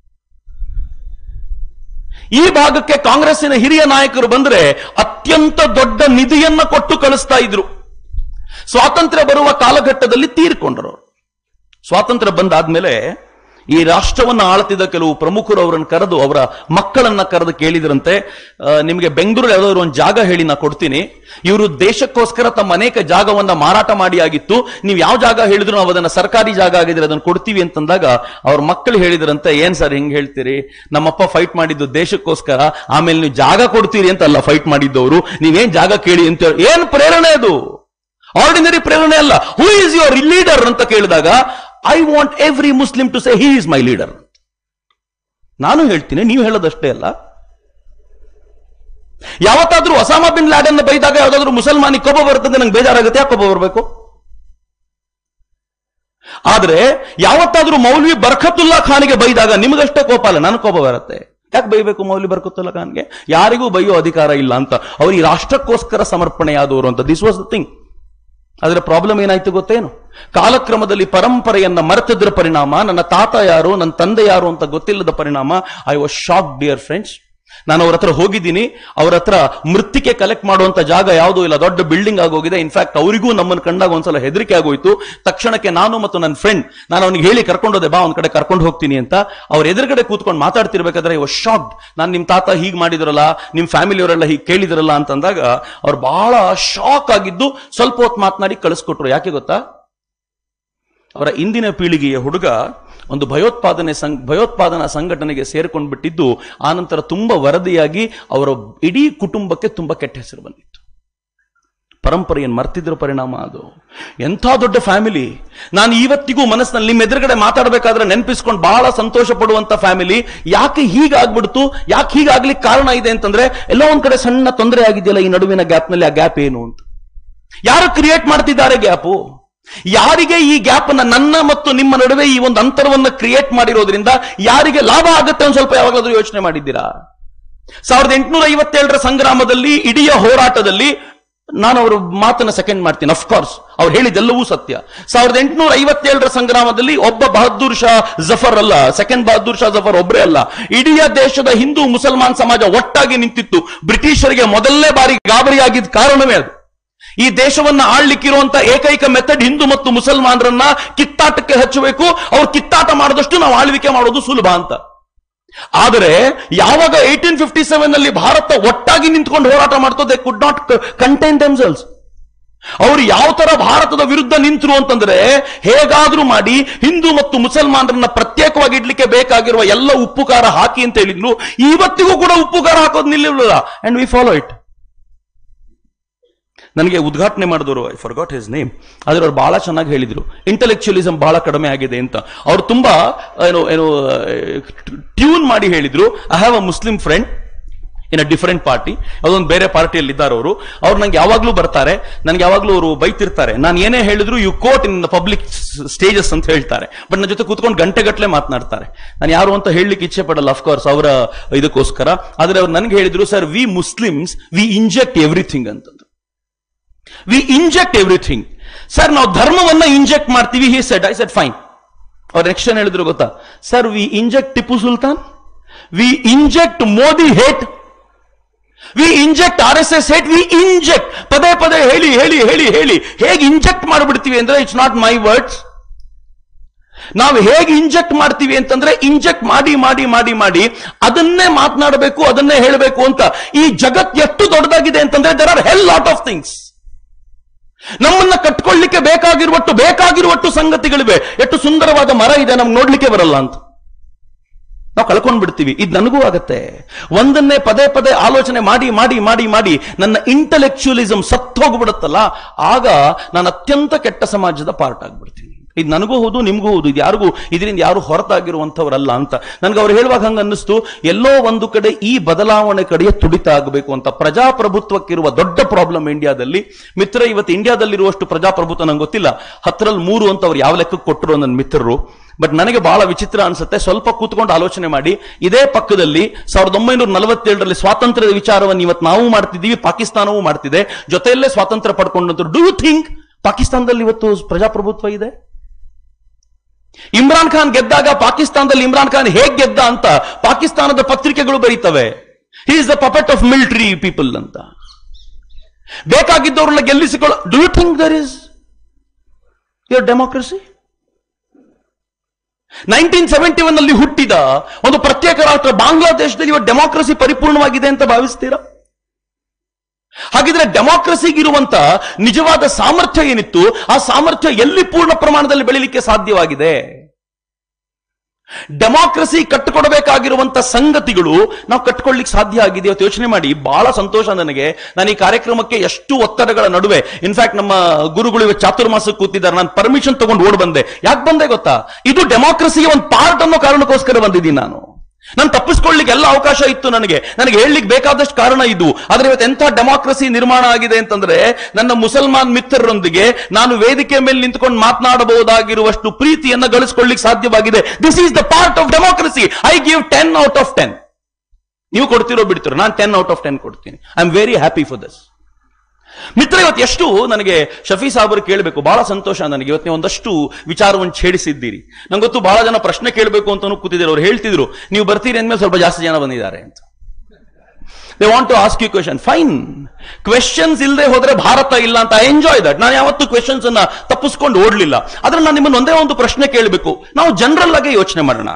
ಈ ಭಾಗಕ್ಕೆ ಕಾಂಗ್ರೆಸ್ಸಿನ ಹಿರಿಯ ನಾಯಕರು ಬಂದ್ರೆ ಅತ್ಯಂತ ದೊಡ್ಡ ನಿಧಿಯನ್ನ ಕೊಟ್ಟು ಕಳಿಸ್ತಾ ಇದ್ರು ಸ್ವಾತಂತ್ರ್ಯ ಬರುವ ಕಾಲಘಟ್ಟದಲ್ಲಿ ತೀರ್ಕೊಂಡ್ರು ಅವ್ರು. ಸ್ವಾತಂತ್ರ್ಯ ಬಂದಾದ್ಮೇಲೆ ಈ ರಾಷ್ಟ್ರವನ್ನ ಆಳ್ತಿದ್ದ ಕೆಲವು ಪ್ರಮುಖರು ಅವರನ್ನು ಕರೆದು ಅವರ ಮಕ್ಕಳನ್ನ ಕರೆದು ಕೇಳಿದ್ರಂತೆ ಆ, ನಿಮಗೆ ಬೆಂಗಳೂರು ಯಾವ್ದಾದ್ರು ಒಂದು ಜಾಗ ಹೇಳಿ ನಾ ಕೊಡ್ತೀನಿ ಇವರು ದೇಶಕ್ಕೋಸ್ಕರ ತಮ್ಮ ಅನೇಕ ಜಾಗವನ್ನ ಮಾರಾಟ ಮಾಡಿ ಆಗಿತ್ತು ನೀವು ಯಾವ ಜಾಗ ಹೇಳಿದ್ರು ನಾವು ಅದನ್ನ ಸರ್ಕಾರಿ ಜಾಗ ಆಗಿದ್ರೆ ಅದನ್ನ ಕೊಡ್ತೀವಿ ಅಂತಂದಾಗ ಅವ್ರ ಮಕ್ಕಳು ಹೇಳಿದ್ರಂತೆ ಏನ್ ಸರ್ ಹೆಂಗ್ ಹೇಳ್ತೀರಿ ನಮ್ಮಪ್ಪ ಫೈಟ್ ಮಾಡಿದ್ದು ದೇಶಕ್ಕೋಸ್ಕರ ಆಮೇಲೆ ನೀವು ಜಾಗ ಕೊಡ್ತೀರಿ ಅಂತ ಅಲ್ಲ ಫೈಟ್ ಮಾಡಿದ್ದವರು ನೀವೇನ್ ಜಾಗ ಕೇಳಿ ಅಂತ ಹೇಳಿ ಏನ್ ಪ್ರೇರಣೆ ಅದು ಆರ್ಡಿನರಿ ಪ್ರೇರಣೆ ಅಲ್ಲ ಹೂ ಇಸ್ ಯುವರ್ ಲೀಡರ್ ಅಂತ ಕೇಳಿದಾಗ I want every Muslim to say he is my leader ನಾನು ಹೇಳ್ತೀನಿ ನೀವು ಹೇಳೋದಷ್ಟೇ ಅಲ್ಲ ಯಾವತ್ತಾದ್ರೂ ಒಸಾಮಾ ಬಿನ್ ಲ್ಯಾಡನ್ ಬೈದಾಗ ಯಾವ್ದಾದ್ರು ಮುಸಲ್ಮಾನಿ ಕೋಪ ಬರ್ತದೆ ನಂಗೆ ಬೇಜಾರಾಗುತ್ತೆ ಯಾಕೆ ಕೋಪ ಬರಬೇಕು ಆದ್ರೆ ಯಾವತ್ತಾದ್ರೂ ಮೌಲ್ವಿ ಬರ್ಕತುಲ್ಲಾ ಖಾನಿಗೆ ಬೈದಾಗ ನಿಮಗಷ್ಟೇ ಕೋಪ ಅಲ್ಲ ನನಗೆ ಕೋಪ ಬರುತ್ತೆ ಯಾಕೆ ಬೈಬೇಕು ಮೌಲ್ವಿ ಬರ್ಕತುಲ್ಲಾ ಖಾನ್ಗೆ ಯಾರಿಗೂ ಬೈಯೋ ಅಧಿಕಾರ ಇಲ್ಲ ಅಂತ ಅವ್ರು ಈ ರಾಷ್ಟ್ರಕ್ಕೋಸ್ಕರ ಸಮರ್ಪಣೆಯಾದವರು ಅಂತ ದಿಸ್ ವಾಸ್ ದ ಥಿಂಗ್ ಅದರ ಪ್ರಾಬ್ಲಮ್ ಏನಾಯ್ತು ಗೊತ್ತೇನು ಕಾಲಕ್ರಮದಲ್ಲಿ ಪರಂಪರೆಯನ್ನ ಮರೆತದ್ರ ಪರಿಣಾಮ ನನ್ನ ತಾತ ಯಾರು ನನ್ನ ತಂದೆ ಯಾರು ಅಂತ ಗೊತ್ತಿಲ್ಲದ ಪರಿಣಾಮ I was shock dear friends ನಾನು ಅವ್ರ ಹತ್ರ ಹೋಗಿದ್ದೀನಿ ಅವ್ರ ಹತ್ರ ಮೃತ್ತಿಕೆ ಕಲೆಕ್ಟ್ ಮಾಡುವಂತ ಜಾಗ ಯಾವುದೂ ಇಲ್ಲ ದೊಡ್ಡ ಬಿಲ್ಡಿಂಗ್ ಆಗೋಗಿದೆ ಇನ್ಫ್ಯಾಕ್ಟ್ ಅವರಿಗೂ ನಮ್ಮನ್ನು ಕಂಡಾಗ ಒಂದ್ಸಲ ಹೆದರಿಕೆ ಆಗೋಯ್ತು ತಕ್ಷಣಕ್ಕೆ ನಾನು ಮತ್ತು ನನ್ನ ಫ್ರೆಂಡ್ ನಾನು ಅವನಿಗೆ ಹೇಳಿ ಕರ್ಕೊಂಡೋದೆ ಬಾ ಒಂದ್ ಕಡೆ ಕರ್ಕೊಂಡು ಹೋಗ್ತೀನಿ ಅಂತ ಅವ್ರ ಎದುರುಗಡೆ ಕೂತ್ಕೊಂಡು ಮಾತಾಡ್ತಿರ್ಬೇಕಾದ್ರೆ ವಾಸ್ ಶಾಕ್ಡ್ ನಾನು ನಿಮ್ ತಾತ ಹೀಗ್ ಮಾಡಿದ್ರಲ್ಲ ನಿಮ್ ಫ್ಯಾಮಿಲಿಯವರೆಲ್ಲ ಹೀಗೆ ಕೇಳಿದ್ರಲ್ಲ ಅಂತಂದಾಗ ಅವ್ರು ಬಹಳ ಶಾಕ್ ಆಗಿದ್ದು ಸ್ವಲ್ಪ ಹೊತ್ತು ಮಾತನಾಡಿ ಕಳಿಸ್ಕೊಟ್ರು ಯಾಕೆ ಗೊತ್ತಾ ಅವರ ಇಂದಿನ ಪೀಳಿಗೆಯ ಹುಡುಗ ಒಂದು ಭಯೋತ್ಪಾದನೆ ಸಂಘ ಭಯೋತ್ಪಾದನಾ ಸಂಘಟನೆಗೆ ಸೇರ್ಕೊಂಡು ಬಿಟ್ಟಿದ್ದು ಆನಂತರ ತುಂಬಾ ವರದಿಯಾಗಿ ಅವರ ಇಡೀ ಕುಟುಂಬಕ್ಕೆ ತುಂಬಾ ಕೆಟ್ಟ ಹೆಸರು ಬಂದಿತ್ತು ಪರಂಪರೆಯನ್ನು ಮರ್ತಿದ್ರ ಪರಿಣಾಮ ಅದು ಎಂಥ ದೊಡ್ಡ ಫ್ಯಾಮಿಲಿ ನಾನು ಇವತ್ತಿಗೂ ಮನಸ್ಸಿನಲ್ಲಿ ನಿಮ್ಮ ಎದುರುಗಡೆ ಮಾತಾಡಬೇಕಾದ್ರೆ ನೆನಪಿಸ್ಕೊಂಡು ಬಹಳ ಸಂತೋಷ ಪಡುವಂತ ಫ್ಯಾಮಿಲಿ ಯಾಕೆ ಹೀಗಾಗ್ಬಿಡ್ತು ಯಾಕೆ ಹೀಗಾಗ್ಲಿಕ್ಕೆ ಕಾರಣ ಇದೆ ಅಂತಂದ್ರೆ ಎಲ್ಲೋ ಒಂದ್ ಕಡೆ ಸಣ್ಣ ತೊಂದರೆ ಆಗಿದೆಯಲ್ಲ ಈ ನಡುವಿನ ಗ್ಯಾಪ್ನಲ್ಲಿ ಆ ಗ್ಯಾಪ್ ಏನು ಅಂತ ಯಾರು ಕ್ರಿಯೇಟ್ ಮಾಡ್ತಿದ್ದಾರೆ ಗ್ಯಾಪು ಯಾರಿಗೆ ಈ ಗ್ಯಾಪ್ ನನ್ನ ಮತ್ತು ನಿಮ್ಮ ನಡುವೆ ಈ ಒಂದು ಅಂತರವನ್ನು ಕ್ರಿಯೇಟ್ ಮಾಡಿರೋದ್ರಿಂದ ಯಾರಿಗೆ ಲಾಭ ಆಗುತ್ತೆ ಒಂದು ಸ್ವಲ್ಪ ಯಾವಾಗಲಾದ್ರೂ ಯೋಚನೆ ಮಾಡಿದ್ದೀರಾ ಸಾವಿರದ ಎಂಟುನೂರ ಐವತ್ತೇಳರ ಸಂಗ್ರಾಮದಲ್ಲಿ ಇಡೀ ಹೋರಾಟದಲ್ಲಿ ನಾನು ಅವರ ಮಾತನ್ನ ಸೆಕೆಂಡ್ ಮಾಡ್ತೀನಿ ಅಫ್ಕೋರ್ಸ್ ಅವ್ರು ಹೇಳಿದೆಲ್ಲವೂ ಸತ್ಯ ಸಾವಿರದ ಎಂಟುನೂರ ಐವತ್ತೇಳರ ಸಂಗ್ರಾಮದಲ್ಲಿ ಒಬ್ಬ ಬಹದ್ದೂರ್ ಶಾ ಜಫರ್ ಅಲ್ಲ ಸೆಕೆಂಡ್ ಬಹದ್ದೂರ್ ಶಾ ಜಫರ್ ಒಬ್ಬರೇ ಅಲ್ಲ ಇಡೀ ದೇಶದ ಹಿಂದೂ ಮುಸಲ್ಮಾನ್ ಸಮಾಜ ಒಟ್ಟಾಗಿ ನಿಂತಿತ್ತು ಬ್ರಿಟಿಷರಿಗೆ ಮೊದಲನೇ ಬಾರಿ ಗಾಬರಿಯಾಗಿದ್ದ ಕಾರಣವೇ ಅದು ಈ ದೇಶವನ್ನ ಆಳ್ಲಿಕ್ಕಿರುವಂತ ಏಕೈಕ ಮೆಥಡ್ ಹಿಂದೂ ಮತ್ತು ಮುಸಲ್ಮಾನರನ್ನ ಕಿತ್ತಾಟಕ್ಕೆ ಹಚ್ಚಬೇಕು ಅವ್ರು ಕಿತ್ತಾಟ ಮಾಡಿದಷ್ಟು ನಾವು ಆಳ್ವಿಕೆ ಮಾಡೋದು ಸುಲಭ ಅಂತ ಆದರೆ ಯಾವಾಗ ಏಟೀನ್ ಫಿಫ್ಟಿ ಸೆವೆನ್ ಅಲ್ಲಿ ಭಾರತ ಒಟ್ಟಾಗಿ ನಿಂತ್ಕೊಂಡು ಹೋರಾಟ ಮಾಡ್ತೋ they could not contain themselves ಅವರು ಯಾವ ತರ ಭಾರತದ ವಿರುದ್ಧ ನಿಂತರು ಅಂತಂದ್ರೆ ಹೇಗಾದ್ರೂ ಮಾಡಿ ಹಿಂದೂ ಮತ್ತು ಮುಸಲ್ಮಾನರನ್ನ ಪ್ರತ್ಯೇಕವಾಗಿ ಇಡ್ಲಿಕ್ಕೆ ಬೇಕಾಗಿರುವ ಎಲ್ಲ ಉಪ್ಪುಕಾರ ಹಾಕಿ ಅಂತ ಹೇಳಿದ್ರು ಇವತ್ತಿಗೂ ಕೂಡ ಉಪ್ಪುಕಾರ ಹಾಕೋದು ನಿಲ್ಲಿಲ್ಲ ಅಂಡ್ ವಿ ಫಾಲೋ ಇಟ್ ನನಗೆ ಉದ್ಘಾಟನೆ ಮಾಡಿದವರು ಐ ಫರ್ಗಾಟ್ ಹಿಸ್ ನೇಮ್ ಆದ್ರೆ ಅವ್ರು ಬಹಳ ಚೆನ್ನಾಗಿ ಹೇಳಿದ್ರು ಇಂಟೆಲೆಕ್ಚುಯಲಿಸಂ ಬಹಳ ಕಡಿಮೆ ಆಗಿದೆ ಅಂತ ಅವ್ರು ತುಂಬಾ ಏನು ಏನು ಟ್ಯೂನ್ ಮಾಡಿ ಹೇಳಿದ್ರು I have a Muslim friend in a different party ಅದೊಂದು ಬೇರೆ ಪಾರ್ಟಿಯಲ್ಲಿ ಇದ್ದಾರೆ ಅವರು ಅವ್ರು ನಂಗೆ ಯಾವಾಗ್ಲೂ ಬರ್ತಾರೆ ನನಗೆ ಯಾವಾಗ್ಲೂ ಅವರು ಬೈತಿರ್ತಾರೆ ನಾನು ಏನೇ ಹೇಳಿದ್ರು you quote in public stages ಅಂತ ಹೇಳ್ತಾರೆ ಬಟ್ ನನ್ನ ಜೊತೆ ಕೂತ್ಕೊಂಡು ಗಂಟೆಗಟ್ಟಲೆ ಮಾತನಾಡ್ತಾರೆ ನಾನು ಯಾರು ಅಂತ ಹೇಳಲಿಕ್ಕೆ ಇಚ್ಛೆ ಪಡಲ್ಲ ಅಫ್ಕೋರ್ಸ್ ಅವರ ಇದಕ್ಕೋಸ್ಕರ ಆದ್ರೆ ಅವ್ರು ನನಗೆ ಹೇಳಿದ್ರು sir we Muslims we inject everything ಅಂತಂದ್ರು ವಿ ಇಂಜೆಕ್ಟ್ ಎವ್ರಿಥಿಂಗ್ ಸರ್ ನಾವು ಧರ್ಮವನ್ನ ಇಂಜೆಕ್ಟ್ ಮಾಡ್ತೀವಿ he said I said fine ಅವ್ರು ನೆಕ್ಸ್ಟ್ ಏನ್ ಹೇಳಿದ್ರು ಗೊತ್ತಾ sir we inject Tipu Sultan we inject Modi hate we inject R S S hate we inject ಪದೇ ಪದೇ ಹೇಳಿ ಹೇಳಿ ಹೇಳಿ ಹೇಳಿ ಹೇಗೆ ಇಂಜೆಕ್ಟ್ ಮಾಡಿಬಿಡ್ತೀವಿ ಅಂದ್ರೆ ಇಟ್ಸ್ ನಾಟ್ ಮೈ ವರ್ಡ್ಸ್ ನಾವು ಹೇಗೆ ಇಂಜೆಕ್ಟ್ ಮಾಡ್ತೀವಿ ಅಂತಂದ್ರೆ ಇಂಜೆಕ್ಟ್ ಮಾಡಿ ಮಾಡಿ ಮಾಡಿ ಮಾಡಿ ಅದನ್ನೇ ಮಾತನಾಡಬೇಕು ಅದನ್ನೇ ಹೇಳಬೇಕು ಅಂತ ಈ ಜಗತ್ ಎಷ್ಟು ದೊಡ್ಡದಾಗಿದೆ ಅಂತಂದ್ರೆ there are hell lot of things ನಮ್ಮನ್ನ ಕಟ್ಕೊಳ್ಳಿಕ್ಕೆ ಬೇಕಾಗಿರುವಟ್ಟು ಬೇಕಾಗಿರುವಟ್ಟು ಸಂಗತಿಗಳಿವೆ ಎಷ್ಟು ಸುಂದರವಾದ ಮರ ಇದೆ ನಮ್ಗೆ ನೋಡ್ಲಿಕ್ಕೆ ಬರಲ್ಲ ಅಂತ ನಾವು ಕಳ್ಕೊಂಡ್ ಬಿಡ್ತೀವಿ ಇದು ನನಗೂ ಆಗತ್ತೆ ಒಂದನ್ನೇ ಪದೇ ಪದೇ ಆಲೋಚನೆ ಮಾಡಿ ಮಾಡಿ ಮಾಡಿ ಮಾಡಿ ನನ್ನ ಇಂಟೆಲೆಕ್ಚುಯಲಿಸಂ ಸತ್ತೋಗ್ಬಿಡುತ್ತಲ್ಲ ಆಗ ನಾನು ಅತ್ಯಂತ ಕೆಟ್ಟ ಸಮಾಜದ ಪಾರ್ಟ್ ಆಗ್ಬಿಡ್ತೀನಿ ಇದು ನನಗೂ ಹೌದು ನಿಮಗೂ ಹೌದು ಇದು ಯಾರಿಗೂ ಇದರಿಂದ ಯಾರು ಹೊರತಾಗಿರುವಂತವರಲ್ಲ ಅಂತ ನನಗೆ ಅವ್ರು ಹೇಳುವಾಗ ಹಂಗ ಅನ್ನಿಸ್ತು ಎಲ್ಲೋ ಒಂದು ಕಡೆ ಈ ಬದಲಾವಣೆ ಕಡೆಗೆ ತುಡಿತ ಆಗಬೇಕು ಅಂತ ಪ್ರಜಾಪ್ರಭುತ್ವಕ್ಕಿರುವ ದೊಡ್ಡ ಪ್ರಾಬ್ಲಮ್ ಇಂಡಿಯಾದಲ್ಲಿ ಮಿತ್ರ ಇವತ್ತು ಇಂಡಿಯಾದಲ್ಲಿರುವಷ್ಟು ಪ್ರಜಾಪ್ರಭುತ್ವ ನಂಗೆ ಗೊತ್ತಿಲ್ಲ ಹತ್ತರಲ್ಲಿ ಮೂರು ಅಂತ ಅವ್ರು ಯಾವ ಲೆಕ್ಕಕ್ಕೆ ಕೊಟ್ಟರು ನನ್ನ ಮಿತ್ರರು ಬಟ್ ನನಗೆ ಬಹಳ ವಿಚಿತ್ರ ಅನ್ಸುತ್ತೆ ಸ್ವಲ್ಪ ಕೂತ್ಕೊಂಡು ಆಲೋಚನೆ ಮಾಡಿ ಇದೇ ಪಕ್ಕದಲ್ಲಿ ಸಾವಿರದ ಒಂಬೈನೂರ ನಲವತ್ತೇಳರಲ್ಲಿ ಸ್ವಾತಂತ್ರ್ಯದ ವಿಚಾರವನ್ನು ಇವತ್ತು ನಾವು ಮಾಡ್ತಿದ್ದೀವಿ ಪಾಕಿಸ್ತಾನವೂ ಮಾಡ್ತಿದೆ ಜೊತೆಯಲ್ಲೇ ಸ್ವಾತಂತ್ರ್ಯ ಪಡ್ಕೊಂಡಂತ ಡೂ ಯು ಥಿಂಕ್ ಪಾಕಿಸ್ತಾನದಲ್ಲಿ ಇವತ್ತು ಪ್ರಜಾಪ್ರಭುತ್ವ ಇದೆ ಇಮ್ರಾನ್ ಖಾನ್ ಗೆದ್ದಾಗ ಪಾಕಿಸ್ತಾನದಲ್ಲಿ ಇಮ್ರಾನ್ ಖಾನ್ ಹೇಗ್ ಗೆದ್ದ ಅಂತ ಪಾಕಿಸ್ತಾನದ ಪತ್ರಿಕೆಗಳು ಬರೀತವೆ he is the puppet of military people ಅಂತ ಬೇಕಾಗಿದ್ದವ್ರನ್ನ ಗೆಲ್ಲಿಸಿಕೊಳ್ಳ do you think there is your democracy nineteen seventy one ಅಲ್ಲಿ ಹುಟ್ಟಿದ ಒಂದು ಪ್ರತ್ಯೇಕ ರಾಷ್ಟ್ರ ಬಾಂಗ್ಲಾದೇಶದಲ್ಲಿ ಇವತ್ತು ಡೆಮೋಕ್ರಸಿ ಪರಿಪೂರ್ಣವಾಗಿದೆ ಅಂತ ಭಾವಿಸ್ತೀರಾ ಹಾಗಿದ್ರೆ ಡೆಮೋಕ್ರಸಿಗಿರುವಂತ ನಿಜವಾದ ಸಾಮರ್ಥ್ಯ ಏನಿತ್ತು ಆ ಸಾಮರ್ಥ್ಯ ಎಲ್ಲಿ ಪೂರ್ಣ ಪ್ರಮಾಣದಲ್ಲಿ ಬೆಳಿಲಿಕ್ಕೆ ಸಾಧ್ಯವಾಗಿದೆ ಡೆಮಾಕ್ರಸಿ ಕಟ್ಟಿಕೊಡಬೇಕಾಗಿರುವಂತ ಸಂಗತಿಗಳು ನಾವು ಕಟ್ಕೊಳ್ಳಿಕ್ಕೆ ಸಾಧ್ಯ ಆಗಿದೆ ಇವತ್ತು ಯೋಚನೆ ಮಾಡಿ ಬಹಳ ಸಂತೋಷ ನನಗೆ ನಾನು ಈ ಕಾರ್ಯಕ್ರಮಕ್ಕೆ ಎಷ್ಟು ಒತ್ತಡಗಳ ನಡುವೆ ಇನ್ಫ್ಯಾಕ್ಟ್ ನಮ್ಮ ಗುರುಗಳು ಇವತ್ತು ಚಾತುರ್ಮಾಸಕ್ಕೆ ಕೂತಿದ್ದಾರೆ ನಾನು ಪರ್ಮಿಷನ್ ತಗೊಂಡು ಓಡ್ ಬಂದೆ ಯಾಕೆ ಬಂದೆ ಗೊತ್ತಾ ಇದು ಡೆಮಾಕ್ರಸಿಯ ಒಂದು ಪಾರ್ಟ್ ಅನ್ನೋ ಕಾರಣಕ್ಕೋಸ್ಕರ ಬಂದಿದ್ದೀನಿ ನಾನು ನಾನು ತಪ್ಪಿಸ್ಕೊಳ್ಳಿಕ್ಕೆ ಎಲ್ಲ ಅವಕಾಶ ಇತ್ತು ನನಗೆ ನನಗೆ ಹೇಳಲಿಕ್ಕೆ ಬೇಕಾದಷ್ಟು ಕಾರಣ ಇದು ಆದ್ರೆ ಇವತ್ತು ಎಂಥ ಡೆಮಾಕ್ರಸಿ ನಿರ್ಮಾಣ ಆಗಿದೆ ಅಂತಂದ್ರೆ ನನ್ನ ಮುಸಲ್ಮಾನ್ ಮಿತ್ರರೊಂದಿಗೆ ನಾನು ವೇದಿಕೆ ಮೇಲೆ ನಿಂತ್ಕೊಂಡು ಮಾತನಾಡಬಹುದಾಗಿರುವಷ್ಟು ಪ್ರೀತಿಯನ್ನ ಗಳಿಸ್ಕೊಳ್ಳಿಕ್ಕೆ ಸಾಧ್ಯವಾಗಿದೆ this is the part of democracy I give ten out of ten ನೀವು ಕೊಡ್ತಿರೋ ಬಿಡ್ತಿರೋ ನಾನು ಟೆನ್ ಔಟ್ ಆಫ್ ಟೆನ್ ಕೊಡ್ತೀನಿ I am very happy for this ಮಿತ್ರ ಇವತ್ತು ಎಷ್ಟು ನನಗೆ ಶಫಿ ಸಾಬರು ಕೇಳಬೇಕು ಬಹಳ ಸಂತೋಷ ನನಗೆ ಇವತ್ತು ನೀವು ಒಂದಷ್ಟು ವಿಚಾರವನ್ನು ಛೇಡಿಸಿದ್ದೀರಿ ನಂಗೆ ಗೊತ್ತು ಬಹಳ ಜನ ಪ್ರಶ್ನೆ ಕೇಳಬೇಕು ಅಂತಾನು ಕೂತಿದ್ದಾರೆ ಅವ್ರು ಹೇಳ್ತಿದ್ರು ನೀವು ಬರ್ತೀರಿ ಅಂದ್ಮೇಲೆ ಸ್ವಲ್ಪ ಜಾಸ್ತಿ ಜನ ಬಂದಿದ್ದಾರೆ ಅಂತ they want to ask you question fine questions ಇಲ್ಲದೆ ಹೋದ್ರೆ ಭಾರತ ಇಲ್ಲ ಅಂತ ಐ ಎಂಜಾಯ್ ದಟ್ ನಾನು ಯಾವತ್ತು ಕ್ವೆಶನ್ಸ್ ಅನ್ನ ತಪ್ಪಿಸ್ಕೊಂಡು ಓಡ್ಲಿಲ್ಲ ಆದ್ರೆ ನಾನು ನಿಮ್ಮನ್ನು ಒಂದೇ ಒಂದು ಪ್ರಶ್ನೆ ಕೇಳಬೇಕು ನಾವು ಜನರಲ್ ಆಗಿ ಯೋಚನೆ ಮಾಡೋಣ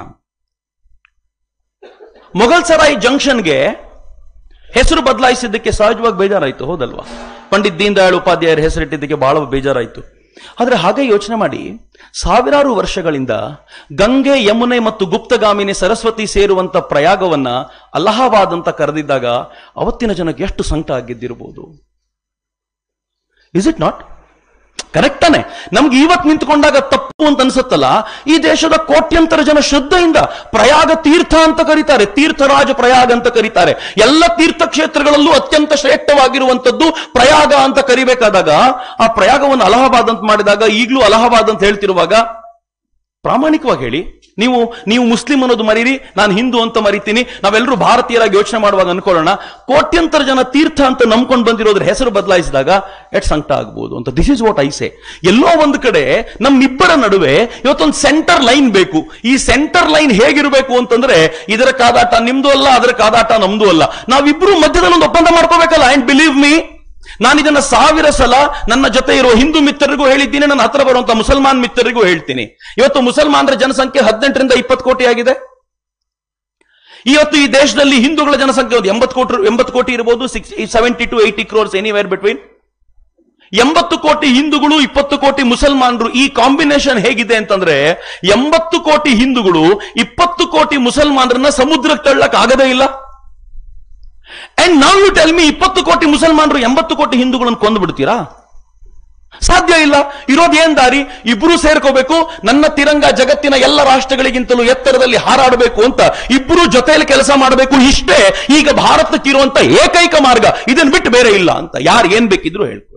ಮೊಘಲ್ ಸರಾಯಿ ಜಂಕ್ಷನ್ಗೆ ಹೆಸರು ಬದಲಾಯಿಸಿದ್ದಕ್ಕೆ ಸಹಜವಾಗಿ ಬೇಜಾರಾಯ್ತು ಹೌದಲ್ವಾ ಪಂಡಿತ್ ದೀನ್ ದಯಾಳ್ ಉಪಾಧ್ಯಾಯರ ಹೆಸರಿಟ್ಟಿದ್ದಕ್ಕೆ ಬಹಳ ಬೇಜಾರಾಯ್ತು ಆದ್ರೆ ಹಾಗೆ ಯೋಚನೆ ಮಾಡಿ ಸಾವಿರಾರು ವರ್ಷಗಳಿಂದ ಗಂಗೆ ಯಮುನೆ ಮತ್ತು ಗುಪ್ತಗಾಮಿನಿ ಸರಸ್ವತಿ ಸೇರುವಂತ ಪ್ರಯಾಗವನ್ನ ಅಲಹಾಬಾದ್ ಅಂತ ಕರೆದಿದ್ದಾಗ ಅವತ್ತಿನ ಜನಕ್ಕೆ ಎಷ್ಟು ಸಂಕಟ ಆಗಿದ್ದಿರಬಹುದು ಇಸ್ ಇಟ್ ನಾಟ್ ಕರೆಕ್ಟ್ ತಾನೆ ನಮ್ಗೆ ಇವತ್ತು ನಿಂತ್ಕೊಂಡಾಗ ತಪ್ಪು ಅಂತ ಅನ್ಸುತ್ತಲ್ಲ ಈ ದೇಶದ ಕೋಟ್ಯಂತರ ಜನ ಶ್ರದ್ಧೆಯಿಂದ ಪ್ರಯಾಗ ತೀರ್ಥ ಅಂತ ಕರೀತಾರೆ ತೀರ್ಥರಾಜ ಪ್ರಯಾಗ ಅಂತ ಕರೀತಾರೆ ಎಲ್ಲ ತೀರ್ಥಕ್ಷೇತ್ರಗಳಲ್ಲೂ ಅತ್ಯಂತ ಶ್ರೇಷ್ಠವಾಗಿರುವಂತದ್ದು ಪ್ರಯಾಗ ಅಂತ ಕರಿಬೇಕಾದಾಗ ಆ ಪ್ರಯಾಗವನ್ನು ಅಲಹಾಬಾದ್ ಅಂತ ಮಾಡಿದಾಗ ಈಗಲೂ ಅಲಹಾಬಾದ್ ಅಂತ ಹೇಳ್ತಿರುವಾಗ ಪ್ರಾಮಾಣಿಕವಾಗಿ ಹೇಳಿ ನೀವು ನೀವು ಮುಸ್ಲಿಂ ಅನ್ನೋದು ಮರೀರಿ ನಾನು ಹಿಂದೂ ಅಂತ ಮರಿತೀನಿ ನಾವೆಲ್ಲರೂ ಭಾರತೀಯರಾಗಿ ಯೋಚನೆ ಮಾಡುವಾಗ ಅನ್ಕೊಳ್ಳೋಣ ಕೋಟ್ಯಂತರ ಜನ ತೀರ್ಥ ಅಂತ ನಂಬ್ಕೊಂಡು ಬಂದಿರೋದ್ರ ಹೆಸರು ಬದಲಾಯಿಸಿದಾಗ ಎಟ್ ಸಂಕಟ ಆಗ್ಬೋದು ಅಂತ ದಿಸ್ ಇಸ್ ವಾಟ್ ಐಸೆ ಎಲ್ಲೋ ಒಂದು ಕಡೆ ನಮ್ಮಿಬ್ಬರ ನಡುವೆ ಇವತ್ತೊಂದು ಸೆಂಟರ್ ಲೈನ್ ಬೇಕು ಈ ಸೆಂಟರ್ ಲೈನ್ ಹೇಗಿರಬೇಕು ಅಂತಂದ್ರೆ ಇದರ ಕಾದಾಟ ನಿಮ್ದು ಅಲ್ಲ ಅದರ ಕಾದಾಟ ನಮ್ದು ಅಲ್ಲ ನಾವಿಬ್ರು ಮಧ್ಯದಲ್ಲಿ ಒಂದು ಒಪ್ಪಂದ ಮಾಡ್ಕೋಬೇಕಲ್ಲ ಅಂಡ್ ಬಿಲೀವ್ ಮೀ ನಾನು ಇದನ್ನ ಸಾವಿರ ಸಲ ನನ್ನ ಜೊತೆ ಇರುವ ಹಿಂದೂ ಮಿತ್ರರಿಗೂ ಹೇಳಿದ್ದೀನಿ ನನ್ನ ಹತ್ರ ಬರುವಂತ ಮುಸಲ್ಮಾನ್ ಮಿತ್ರರಿಗೂ ಹೇಳ್ತೀನಿ ಇವತ್ತು ಮುಸಲ್ಮಾನರ ಜನಸಂಖ್ಯೆ ಹದಿನೆಂಟರಿಂದ ಇಪ್ಪತ್ತು ಕೋಟಿ ಆಗಿದೆ ಇವತ್ತು ಈ ದೇಶದಲ್ಲಿ ಹಿಂದೂಗಳ ಜನಸಂಖ್ಯೆ ಒಂದು ಎಂಬತ್ತು ಕೋಟಿ ಎಂಬತ್ತು ಕೋಟಿ ಇರಬಹುದು six seventy to eighty crores anywhere between ಎಂಬತ್ತು ಕೋಟಿ ಹಿಂದೂಗಳು ಇಪ್ಪತ್ತು ಕೋಟಿ ಮುಸಲ್ಮಾನರು ಈ ಕಾಂಬಿನೇಷನ್ ಹೇಗಿದೆ ಅಂತಂದ್ರೆ ಎಂಬತ್ತು ಕೋಟಿ ಹಿಂದೂಗಳು ಇಪ್ಪತ್ತು ಕೋಟಿ ಮುಸಲ್ಮಾನರನ್ನ ಸಮುದ್ರಕ್ಕೆ ತಳ್ಳಕ್ ಆಗದೇ ಇಲ್ಲ ಅಂಡ್ ನಾವು ಯು ಟೆಲ್ ಮಿ ಇಪ್ಪತ್ತು ಕೋಟಿ ಮುಸಲ್ಮಾನರು ಎಂಬತ್ತು ಕೋಟಿ ಹಿಂದೂಗಳನ್ನು ಕೊಂದು ಬಿಡ್ತೀರಾ ಸಾಧ್ಯ ಇಲ್ಲ ಇರೋದು ಏನ್ ದಾರಿ ಇಬ್ರು ಸೇರ್ಕೋಬೇಕು ನನ್ನ ತಿರಂಗ ಜಗತ್ತಿನ ಎಲ್ಲ ರಾಷ್ಟ್ರಗಳಿಗಿಂತಲೂ ಎತ್ತರದಲ್ಲಿ ಹಾರಾಡಬೇಕು ಅಂತ ಇಬ್ರು ಜೊತೆಯಲ್ಲಿ ಕೆಲಸ ಮಾಡಬೇಕು ಇಷ್ಟೇ ಈಗ ಭಾರತಕ್ಕಿರುವಂತ ಏಕೈಕ ಮಾರ್ಗ ಇದನ್ನ ಬಿಟ್ಟು ಬೇರೆ ಇಲ್ಲ ಅಂತ ಯಾರು ಏನ್ ಬೇಕಿದ್ರು ಹೇಳ್ಕೊಳ್ಳಿ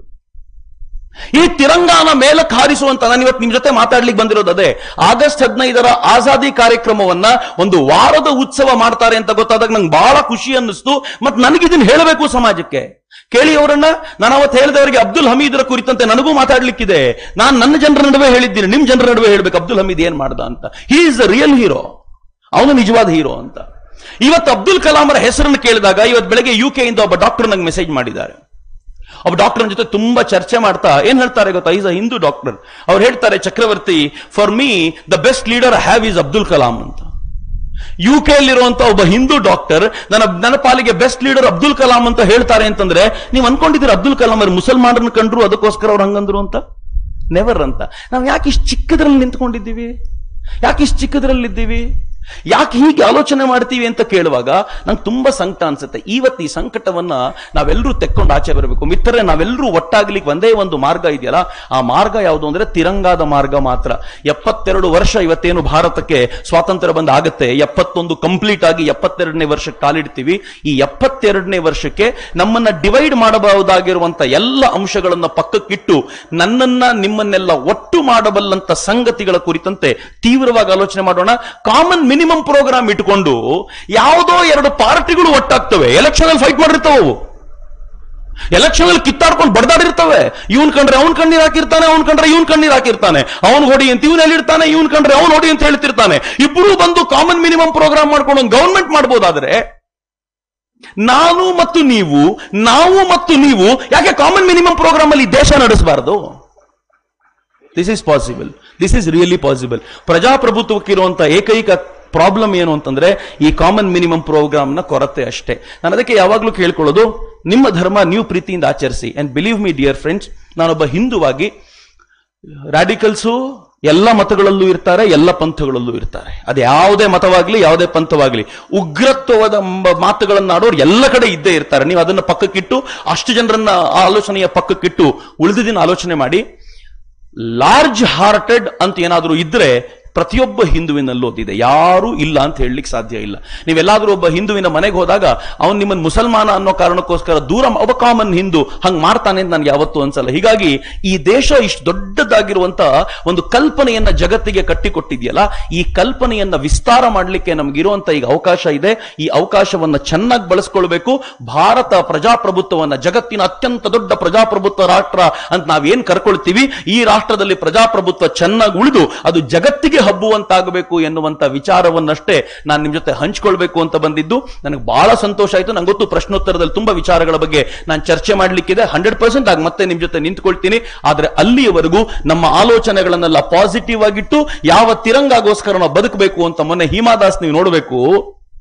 ಈ ತಿರಂಗಾನ ಮೇಲಕ್ಕೆ ಹಾರಿಸುವಂತ ನಾನು ಇವತ್ತು ನಿಮ್ ಜೊತೆ ಮಾತಾಡ್ಲಿಕ್ಕೆ ಬಂದಿರೋದು ಅದೇ ಆಗಸ್ಟ್ ಹದಿನೈದರ ಆಜಾದಿ ಕಾರ್ಯಕ್ರಮವನ್ನ ಒಂದು ವಾರದ ಉತ್ಸವ ಮಾಡ್ತಾರೆ ಅಂತ ಗೊತ್ತಾದಾಗ ನಂಗೆ ಬಹಳ ಖುಷಿ ಅನ್ನಿಸ್ತು ಮತ್ತೆ ನನಗಿದನ್ನ ಹೇಳಬೇಕು ಸಮಾಜಕ್ಕೆ ಕೇಳಿ ಅವರನ್ನ ನಾನು ಅವತ್ತು ಹೇಳಿದವರಿಗೆ ಅಬ್ದುಲ್ ಹಮೀದ್ರ ಕುರಿತಂತೆ ನನಗೂ ಮಾತಾಡ್ಲಿಕ್ಕಿದೆ ನಾನು ನನ್ನ ಜನರ ನಡುವೆ ಹೇಳಿದ್ದೀನಿ ನಿಮ್ ಜನರ ನಡುವೆ ಹೇಳ್ಬೇಕು ಅಬ್ದುಲ್ ಹಮೀದ್ ಏನ್ ಮಾಡ್ದ ಅಂತ he is the real hero ಅವನು ನಿಜವಾದ ಹೀರೋ ಅಂತ ಇವತ್ತು ಅಬ್ದುಲ್ ಕಲಾಮರ ಹೆಸರನ್ನು ಕೇಳಿದಾಗ ಇವತ್ತು ಬೆಳಗ್ಗೆ ಯು ಕೆ ಇಂದ ಒಬ್ಬ ಡಾಕ್ಟರ್ ನಂಗೆ ಮೆಸೇಜ್ ಮಾಡಿದ್ದಾರೆ ಒಬ್ಬ ಡಾಕ್ಟರ್ ಜೊತೆ ತುಂಬಾ ಚರ್ಚೆ ಮಾಡ್ತಾ ಏನ್ ಹೇಳ್ತಾರೆ ಗೊತ್ತಾ ಈಸ್ ಅ ಹಿಂದೂ ಡಾಕ್ಟರ್ ಅವ್ರು ಹೇಳ್ತಾರೆ Chakravarti for me the best leader have is Abdul Kalam ಅಂತ ಯು ಕೆ ಅಲ್ಲಿರುವಂತ ಒಬ್ಬ ಹಿಂದೂ ಡಾಕ್ಟರ್ ನನ್ನ ನನ್ನ ಪಾಲಿಗೆ ಬೆಸ್ಟ್ ಲೀಡರ್ ಅಬ್ದುಲ್ ಕಲಾಂ ಅಂತ ಹೇಳ್ತಾರೆ ಅಂತಂದ್ರೆ ನೀವು ಅನ್ಕೊಂಡಿದ್ದೀರ ಅಬ್ದುಲ್ ಕಲಾಂ ಅವ್ರು ಮುಸಲ್ಮಾನರನ್ನ ಕಂಡ್ರು ಅದಕ್ಕೋಸ್ಕರ ಅವ್ರು ಹಂಗಂದ್ರು ಅಂತ ನೆವರ್ ಅಂತ ನಾವು ಯಾಕೆ ಇಷ್ಟು ಚಿಕ್ಕದ್ರಲ್ಲಿ ನಿಂತ್ಕೊಂಡಿದ್ದೀವಿ ಯಾಕೆ ಇಷ್ಟು ಚಿಕ್ಕದ್ರಲ್ಲಿದ್ದೀವಿ ಯಾಕೆ ಹೀಗೆ ಆಲೋಚನೆ ಮಾಡ್ತೀವಿ ಅಂತ ಕೇಳುವಾಗ ನಂಗೆ ತುಂಬಾ ಸಂಕಟ ಅನ್ಸುತ್ತೆ ಇವತ್ತು ಈ ಸಂಕಟವನ್ನ ನಾವೆಲ್ಲರೂ ತೆಕ್ಕೊಂಡು ಆಚೆ ಬರಬೇಕು ಮಿತ್ರರೇ ನಾವೆಲ್ಲರೂ ಒಟ್ಟಾಗ್ಲಿಕ್ಕೆ ಒಂದೇ ಒಂದು ಮಾರ್ಗ ಇದೆಯಲ್ಲ ಆ ಮಾರ್ಗ ಯಾವುದು ಅಂದ್ರೆ ತಿರಂಗಾದ ಮಾರ್ಗ ಮಾತ್ರ ಎಪ್ಪತ್ತೆರಡು ವರ್ಷ ಇವತ್ತೇನು ಭಾರತಕ್ಕೆ ಸ್ವಾತಂತ್ರ್ಯ ಬಂದ ಆಗತ್ತೆ ಎಪ್ಪತ್ತೊಂದು ಕಂಪ್ಲೀಟ್ ಆಗಿ ಎಪ್ಪತ್ತೆರಡನೇ ವರ್ಷಕ್ಕೆ ಕಾಲಿಡ್ತೀವಿ ಈ ಎಪ್ಪತ್ತೆರಡನೇ ವರ್ಷಕ್ಕೆ ನಮ್ಮನ್ನ ಡಿವೈಡ್ ಮಾಡಬಹುದಾಗಿರುವಂತ ಎಲ್ಲ ಅಂಶಗಳನ್ನ ಪಕ್ಕಕ್ಕಿಟ್ಟು ನನ್ನನ್ನ ನಿಮ್ಮನ್ನೆಲ್ಲ ಒಟ್ಟು ಮಾಡಬಲ್ಲಂತ ಸಂಗತಿಗಳ ಕುರಿತಂತೆ ತೀವ್ರವಾಗಿ ಆಲೋಚನೆ ಮಾಡೋಣ ಕಾಮನ್ ಮಿನಿಮಮ್ ಪ್ರೋಗ್ರಾಮ್ ಇಟ್ಕೊಂಡು ಯಾವುದೋ ಎರಡು ಪಾರ್ಟಿಗಳು ಒಟ್ಟಾಗ್ತವೆ ಎಲೆಕ್ಷನ್ ಅಲ್ಲಿ ಫೈಟ್ ಮಾಡಿರ್ತಾವೆ ಅವು ಎಲೆಕ್ಷನ್ ಅಲ್ಲಿ ಕಿತ್ತಾಡ್ಕೊಂಡು ಬಡ್ದಾಡಿರ್ತವೆ ಇವನ್ ಕಂಡ್ರೆ ಅವ್ನ್ ಕಣ್ಣೀರ್ ಹಾಕಿರ್ತಾನೆ ಅವ್ನ್ ಕಂಡ್ರೆ ಇವನ್ ಕಣ್ಣೀರ್ ಹಾಕಿರ್ತಾನೆ ಅವ್ನ್ ಹೊಡಿ ಅಂತ ಇವನ್ ಎಲ್ಲಿರ್ತಾನೆ ಇವನ್ ಕಂಡ್ರೆ ಅವ್ನ್ ಹೊಡಿ ಅಂತ ಹೇಳ್ತಿರ್ತಾನೆ ಇಬ್ರು ಬಂದು ಕಾಮನ್ ಮಿನಿಮಮ್ ಪ್ರೋಗ್ರಾಮ್ ಮಾಡ್ಕೊಂಡು ಒಂದು ಗವರ್ಮೆಂಟ್ ಮಾಡ್ಬೋದಾದ್ರೆ ನಾನು ಮತ್ತು ನೀವು ನಾವು ಮತ್ತು ನೀವು ಯಾಕೆ ಕಾಮನ್ ಮಿನಿಮಮ್ ಪ್ರೋಗ್ರಾಮ್ ಅಲ್ಲಿ ದೇಶ ನಡೆಸಬಾರದು this is possible this is really possible ಪ್ರಜಾಪ್ರಭುತ್ವಕ್ಕಿರುವಂತ ಏಕೈಕ ಪ್ರಾಬ್ಲಮ್ ಏನು ಅಂತಂದ್ರೆ ಈ ಕಾಮನ್ ಮಿನಿಮಮ್ ಪ್ರೋಗ್ರಾಮ್ ನ ಕೊರತೆ ಅಷ್ಟೇ ನಾನು ಅದಕ್ಕೆ ಯಾವಾಗಲೂ ಕೇಳ್ಕೊಳ್ಳೋದು ನಿಮ್ಮ ಧರ್ಮ ನೀವು ಪ್ರೀತಿಯಿಂದ ಆಚರಿಸಿ and believe me dear friends ನಾನೊಬ್ಬ ಹಿಂದುವಾಗಿ ರಾಡಿಕಲ್ಸು ಎಲ್ಲ ಮತಗಳಲ್ಲೂ ಇರ್ತಾರೆ ಎಲ್ಲ ಪಂಥಗಳಲ್ಲೂ ಇರ್ತಾರೆ ಅದು ಯಾವುದೇ ಮತವಾಗ್ಲಿ ಯಾವುದೇ ಪಂಥವಾಗ್ಲಿ ಉಗ್ರತ್ವದ ಮ- ಮಾತುಗಳನ್ನ ಆಡೋರು ಎಲ್ಲ ಕಡೆ ಇದ್ದೇ ಇರ್ತಾರೆ ನೀವು ಅದನ್ನ ಪಕ್ಕಕ್ಕಿಟ್ಟು ಅಷ್ಟು ಜನರನ್ನ ಆ ಆಲೋಚನೆಯ ಪಕ್ಕಕ್ಕಿಟ್ಟು ಉಳಿದಿನ ಆಲೋಚನೆ ಮಾಡಿ ಲಾರ್ಜ್ ಹಾರ್ಟೆಡ್ ಅಂತ ಏನಾದರೂ ಇದ್ರೆ ಪ್ರತಿಯೊಬ್ಬ ಹಿಂದುವಿನಲ್ಲೂ ಅದಿದೆ ಯಾರೂ ಇಲ್ಲ ಅಂತ ಹೇಳಲಿಕ್ಕೆ ಸಾಧ್ಯ ಇಲ್ಲ ನೀವೆಲ್ಲಾದ್ರೂ ಒಬ್ಬ ಹಿಂದುವಿನ ಮನೆಗೆ ಹೋದಾಗ ಅವನು ನಿಮ್ಮನ್ನು ಮುಸಲ್ಮಾನ ಅನ್ನೋ ಕಾರಣಕ್ಕೋಸ್ಕರ ದೂರ ಮ- ಒಬ್ಬ ಕಾಮನ್ ಹಿಂದೂ ಹಂಗ್ ಮಾಡ್ತಾನೆ ಅಂತ ನನಗೆ ಯಾವತ್ತೂ ಅನ್ಸಲ್ಲ ಹೀಗಾಗಿ ಈ ದೇಶ ಇಷ್ಟು ದೊಡ್ಡದಾಗಿರುವಂತ ಒಂದು ಕಲ್ಪನೆಯನ್ನ ಜಗತ್ತಿಗೆ ಕಟ್ಟಿಕೊಟ್ಟಿದೆಯಲ್ಲ ಈ ಕಲ್ಪನೆಯನ್ನ ವಿಸ್ತಾರ ಮಾಡಲಿಕ್ಕೆ ನಮಗಿರುವಂತ ಈಗ ಅವಕಾಶ ಇದೆ ಈ ಅವಕಾಶವನ್ನ ಚೆನ್ನಾಗಿ ಬಳಸ್ಕೊಳ್ಬೇಕು ಭಾರತ ಪ್ರಜಾಪ್ರಭುತ್ವವನ್ನ ಜಗತ್ತಿನ ಅತ್ಯಂತ ದೊಡ್ಡ ಪ್ರಜಾಪ್ರಭುತ್ವ ರಾಷ್ಟ್ರ ಅಂತ ನಾವೇನ್ ಕರ್ಕೊಳ್ತೀವಿ ಈ ರಾಷ್ಟ್ರದಲ್ಲಿ ಪ್ರಜಾಪ್ರಭುತ್ವ ಚೆನ್ನಾಗಿ ಉಳಿದು ಅದು ಜಗತ್ತಿಗೆ ಹಬ್ಬುವಂತಾಗಬೇಕು ಎನ್ನುವಂತ ವಿಚಾರವನ್ನಷ್ಟೇ ನಾನು ನಿಮ್ ಜೊತೆ ಹಂಚ್ಕೊಳ್ಬೇಕು ಅಂತ ಬಂದಿದ್ದು ನನಗೆ ಬಹಳ ಸಂತೋಷ ಆಯ್ತು ನಂಗೆ ಗೊತ್ತು ಪ್ರಶ್ನೋತ್ತರದಲ್ಲಿ ತುಂಬಾ ವಿಚಾರಗಳ ಬಗ್ಗೆ ನಾನು ಚರ್ಚೆ ಮಾಡ್ಲಿಕ್ಕಿದೆ ಹಂಡ್ರೆಡ್ ಪರ್ಸೆಂಟ್ ಆಗಿ ಮತ್ತೆ ನಿಮ್ ಜೊತೆ ನಿಂತ್ಕೊಳ್ತೀನಿ ಆದ್ರೆ ಅಲ್ಲಿಯವರೆಗೂ ನಮ್ಮ ಆಲೋಚನೆಗಳನ್ನೆಲ್ಲ ಪಾಸಿಟಿವ್ ಆಗಿಟ್ಟು ಯಾವ ತಿರಂಗಾಗೋಸ್ಕರ ನಾವು ಬದುಕಬೇಕು ಅಂತ ಮೊನ್ನೆ ಹಿಮಾದಾಸ್ ನೀವು ನೋಡಬೇಕು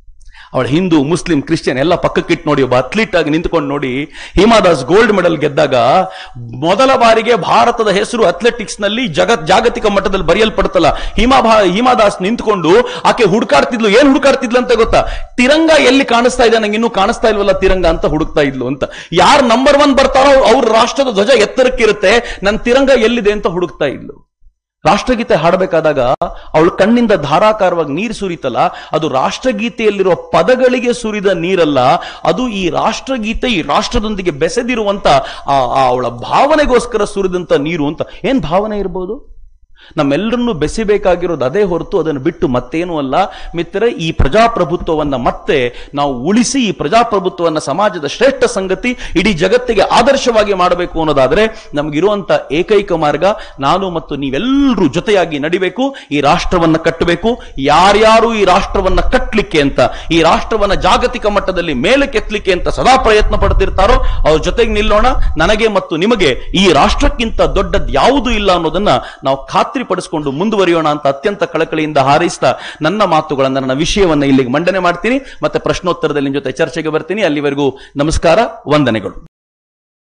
ಅವಳ ಹಿಂದೂ ಮುಸ್ಲಿಂ ಕ್ರಿಶ್ಚಿಯನ್ ಎಲ್ಲ ಪಕ್ಕಕ್ಕಿಟ್ಟು ನೋಡಿ ಒಬ್ಬ ಅಥ್ಲೀಟ್ ಆಗಿ ನಿಂತ್ಕೊಂಡು ನೋಡಿ ಹಿಮಾದಾಸ್ ಗೋಲ್ಡ್ ಮೆಡಲ್ ಗೆದ್ದಾಗ ಮೊದಲ ಬಾರಿಗೆ ಭಾರತದ ಹೆಸರು ಅಥ್ಲೆಟಿಕ್ಸ್ ನಲ್ಲಿ ಜಗತ್ ಜಾಗತಿಕ ಮಟ್ಟದಲ್ಲಿ ಬರೆಯಲ್ಪಡುತ್ತಲ್ಲ ಹಿಮಾ ಭಾ ಹಿಮಾದಾಸ್ ನಿಂತ್ಕೊಂಡು ಆಕೆ ಹುಡುಕಾಡ್ತಿದ್ಲು ಏನ್ ಹುಡುಕಾಡ್ತಿದ್ಲು ಅಂತ ಗೊತ್ತಾ ತಿರಂಗ ಎಲ್ಲಿ ಕಾಣಿಸ್ತಾ ಇದೆ ನಂಗೆ ಇನ್ನೂ ಕಾಣಿಸ್ತಾ ಇಲ್ವಲ್ಲ ತಿರಂಗ ಅಂತ ಹುಡುಕ್ತಾ ಇದ್ಲು ಅಂತ ಯಾರು ನಂಬರ್ ಒನ್ ಬರ್ತಾರೋ ಅವ್ರ ರಾಷ್ಟ್ರದ ಧ್ವಜ ಎತ್ತರಕ್ಕಿರುತ್ತೆ ನನ್ನ ತಿರಂಗ ಎಲ್ಲಿದೆ ಅಂತ ಹುಡುಕ್ತಾ ಇದ್ಲು ರಾಷ್ಟ್ರಗೀತೆ ಹಾಡಬೇಕಾದಾಗ ಅವಳ ಕಣ್ಣಿಂದ ಧಾರಾಕಾರವಾಗಿ ನೀರು ಸುರಿತಲ್ಲ ಅದು ರಾಷ್ಟ್ರಗೀತೆಯಲ್ಲಿರುವ ಪದಗಳಿಗೆ ಸುರಿದ ನೀರಲ್ಲ ಅದು ಈ ರಾಷ್ಟ್ರಗೀತೆ ಈ ರಾಷ್ಟ್ರದೊಂದಿಗೆ ಬೆಸೆದಿರುವಂತ ಆ ಆ ಅವಳ ಭಾವನೆಗೋಸ್ಕರ ಸುರಿದಂತ ನೀರು ಅಂತ ಏನ್ ಭಾವನೆ ಇರ್ಬೋದು ನಮ್ಮೆಲ್ಲರನ್ನು ಬೆಸಿಬೇಕಾಗಿರೋದು ಅದೇ ಹೊರತು ಅದನ್ನು ಬಿಟ್ಟು ಮತ್ತೇನೂ ಅಲ್ಲ ಮಿತ್ರರೆ ಈ ಪ್ರಜಾಪ್ರಭುತ್ವವನ್ನ ಮತ್ತೆ ನಾವು ಉಳಿಸಿ ಈ ಪ್ರಜಾಪ್ರಭುತ್ವವನ್ನ ಸಮಾಜದ ಶ್ರೇಷ್ಠ ಸಂಗತಿ ಇಡೀ ಜಗತ್ತಿಗೆ ಆದರ್ಶವಾಗಿ ಮಾಡಬೇಕು ಅನ್ನೋದಾದ್ರೆ ನಮಗಿರುವಂತ ಏಕೈಕ ಮಾರ್ಗ ನಾನು ಮತ್ತು ನೀವೆಲ್ಲರೂ ಜೊತೆಯಾಗಿ ನಡಿಬೇಕು ಈ ರಾಷ್ಟ್ರವನ್ನ ಕಟ್ಟಬೇಕು ಯಾರ್ಯಾರು ಈ ರಾಷ್ಟ್ರವನ್ನ ಕಟ್ಟಲಿಕ್ಕೆ ಅಂತ ಈ ರಾಷ್ಟ್ರವನ್ನ ಜಾಗತಿಕ ಮಟ್ಟದಲ್ಲಿ ಮೇಲಕ್ಕೆತ್ತಲಿಕ್ಕೆ ಅಂತ ಸದಾ ಪ್ರಯತ್ನ ಪಡ್ತಿರ್ತಾರೋ ಅವ್ರ ಜೊತೆಗೆ ನಿಲ್ಲೋಣ ನನಗೆ ಮತ್ತು ನಿಮಗೆ ಈ ರಾಷ್ಟ್ರಕ್ಕಿಂತ ದೊಡ್ಡದ್ ಯಾವುದೂ ಇಲ್ಲ ಅನ್ನೋದನ್ನ ನಾವು ಖಾತ್ರಿಪಡಿಸಿಕೊಂಡು ಮುಂದುವರಿಯೋಣ ಅಂತ ಅತ್ಯಂತ ಕಳಕಳಿಯಿಂದ ಹಾರೈಸ್ತಾ ನನ್ನ ಮಾತುಗಳನ್ನ ನನ್ನ ವಿಷಯವನ್ನ ಇಲ್ಲಿಗೆ ಮಂಡನೆ ಮಾಡ್ತೀನಿ ಮತ್ತೆ ಪ್ರಶ್ನೋತ್ತರದಲ್ಲಿ ನಿಮ್ ಜೊತೆ ಚರ್ಚೆಗೆ ಬರ್ತೀನಿ ಅಲ್ಲಿವರೆಗೂ ನಮಸ್ಕಾರ ವಂದನೆಗಳು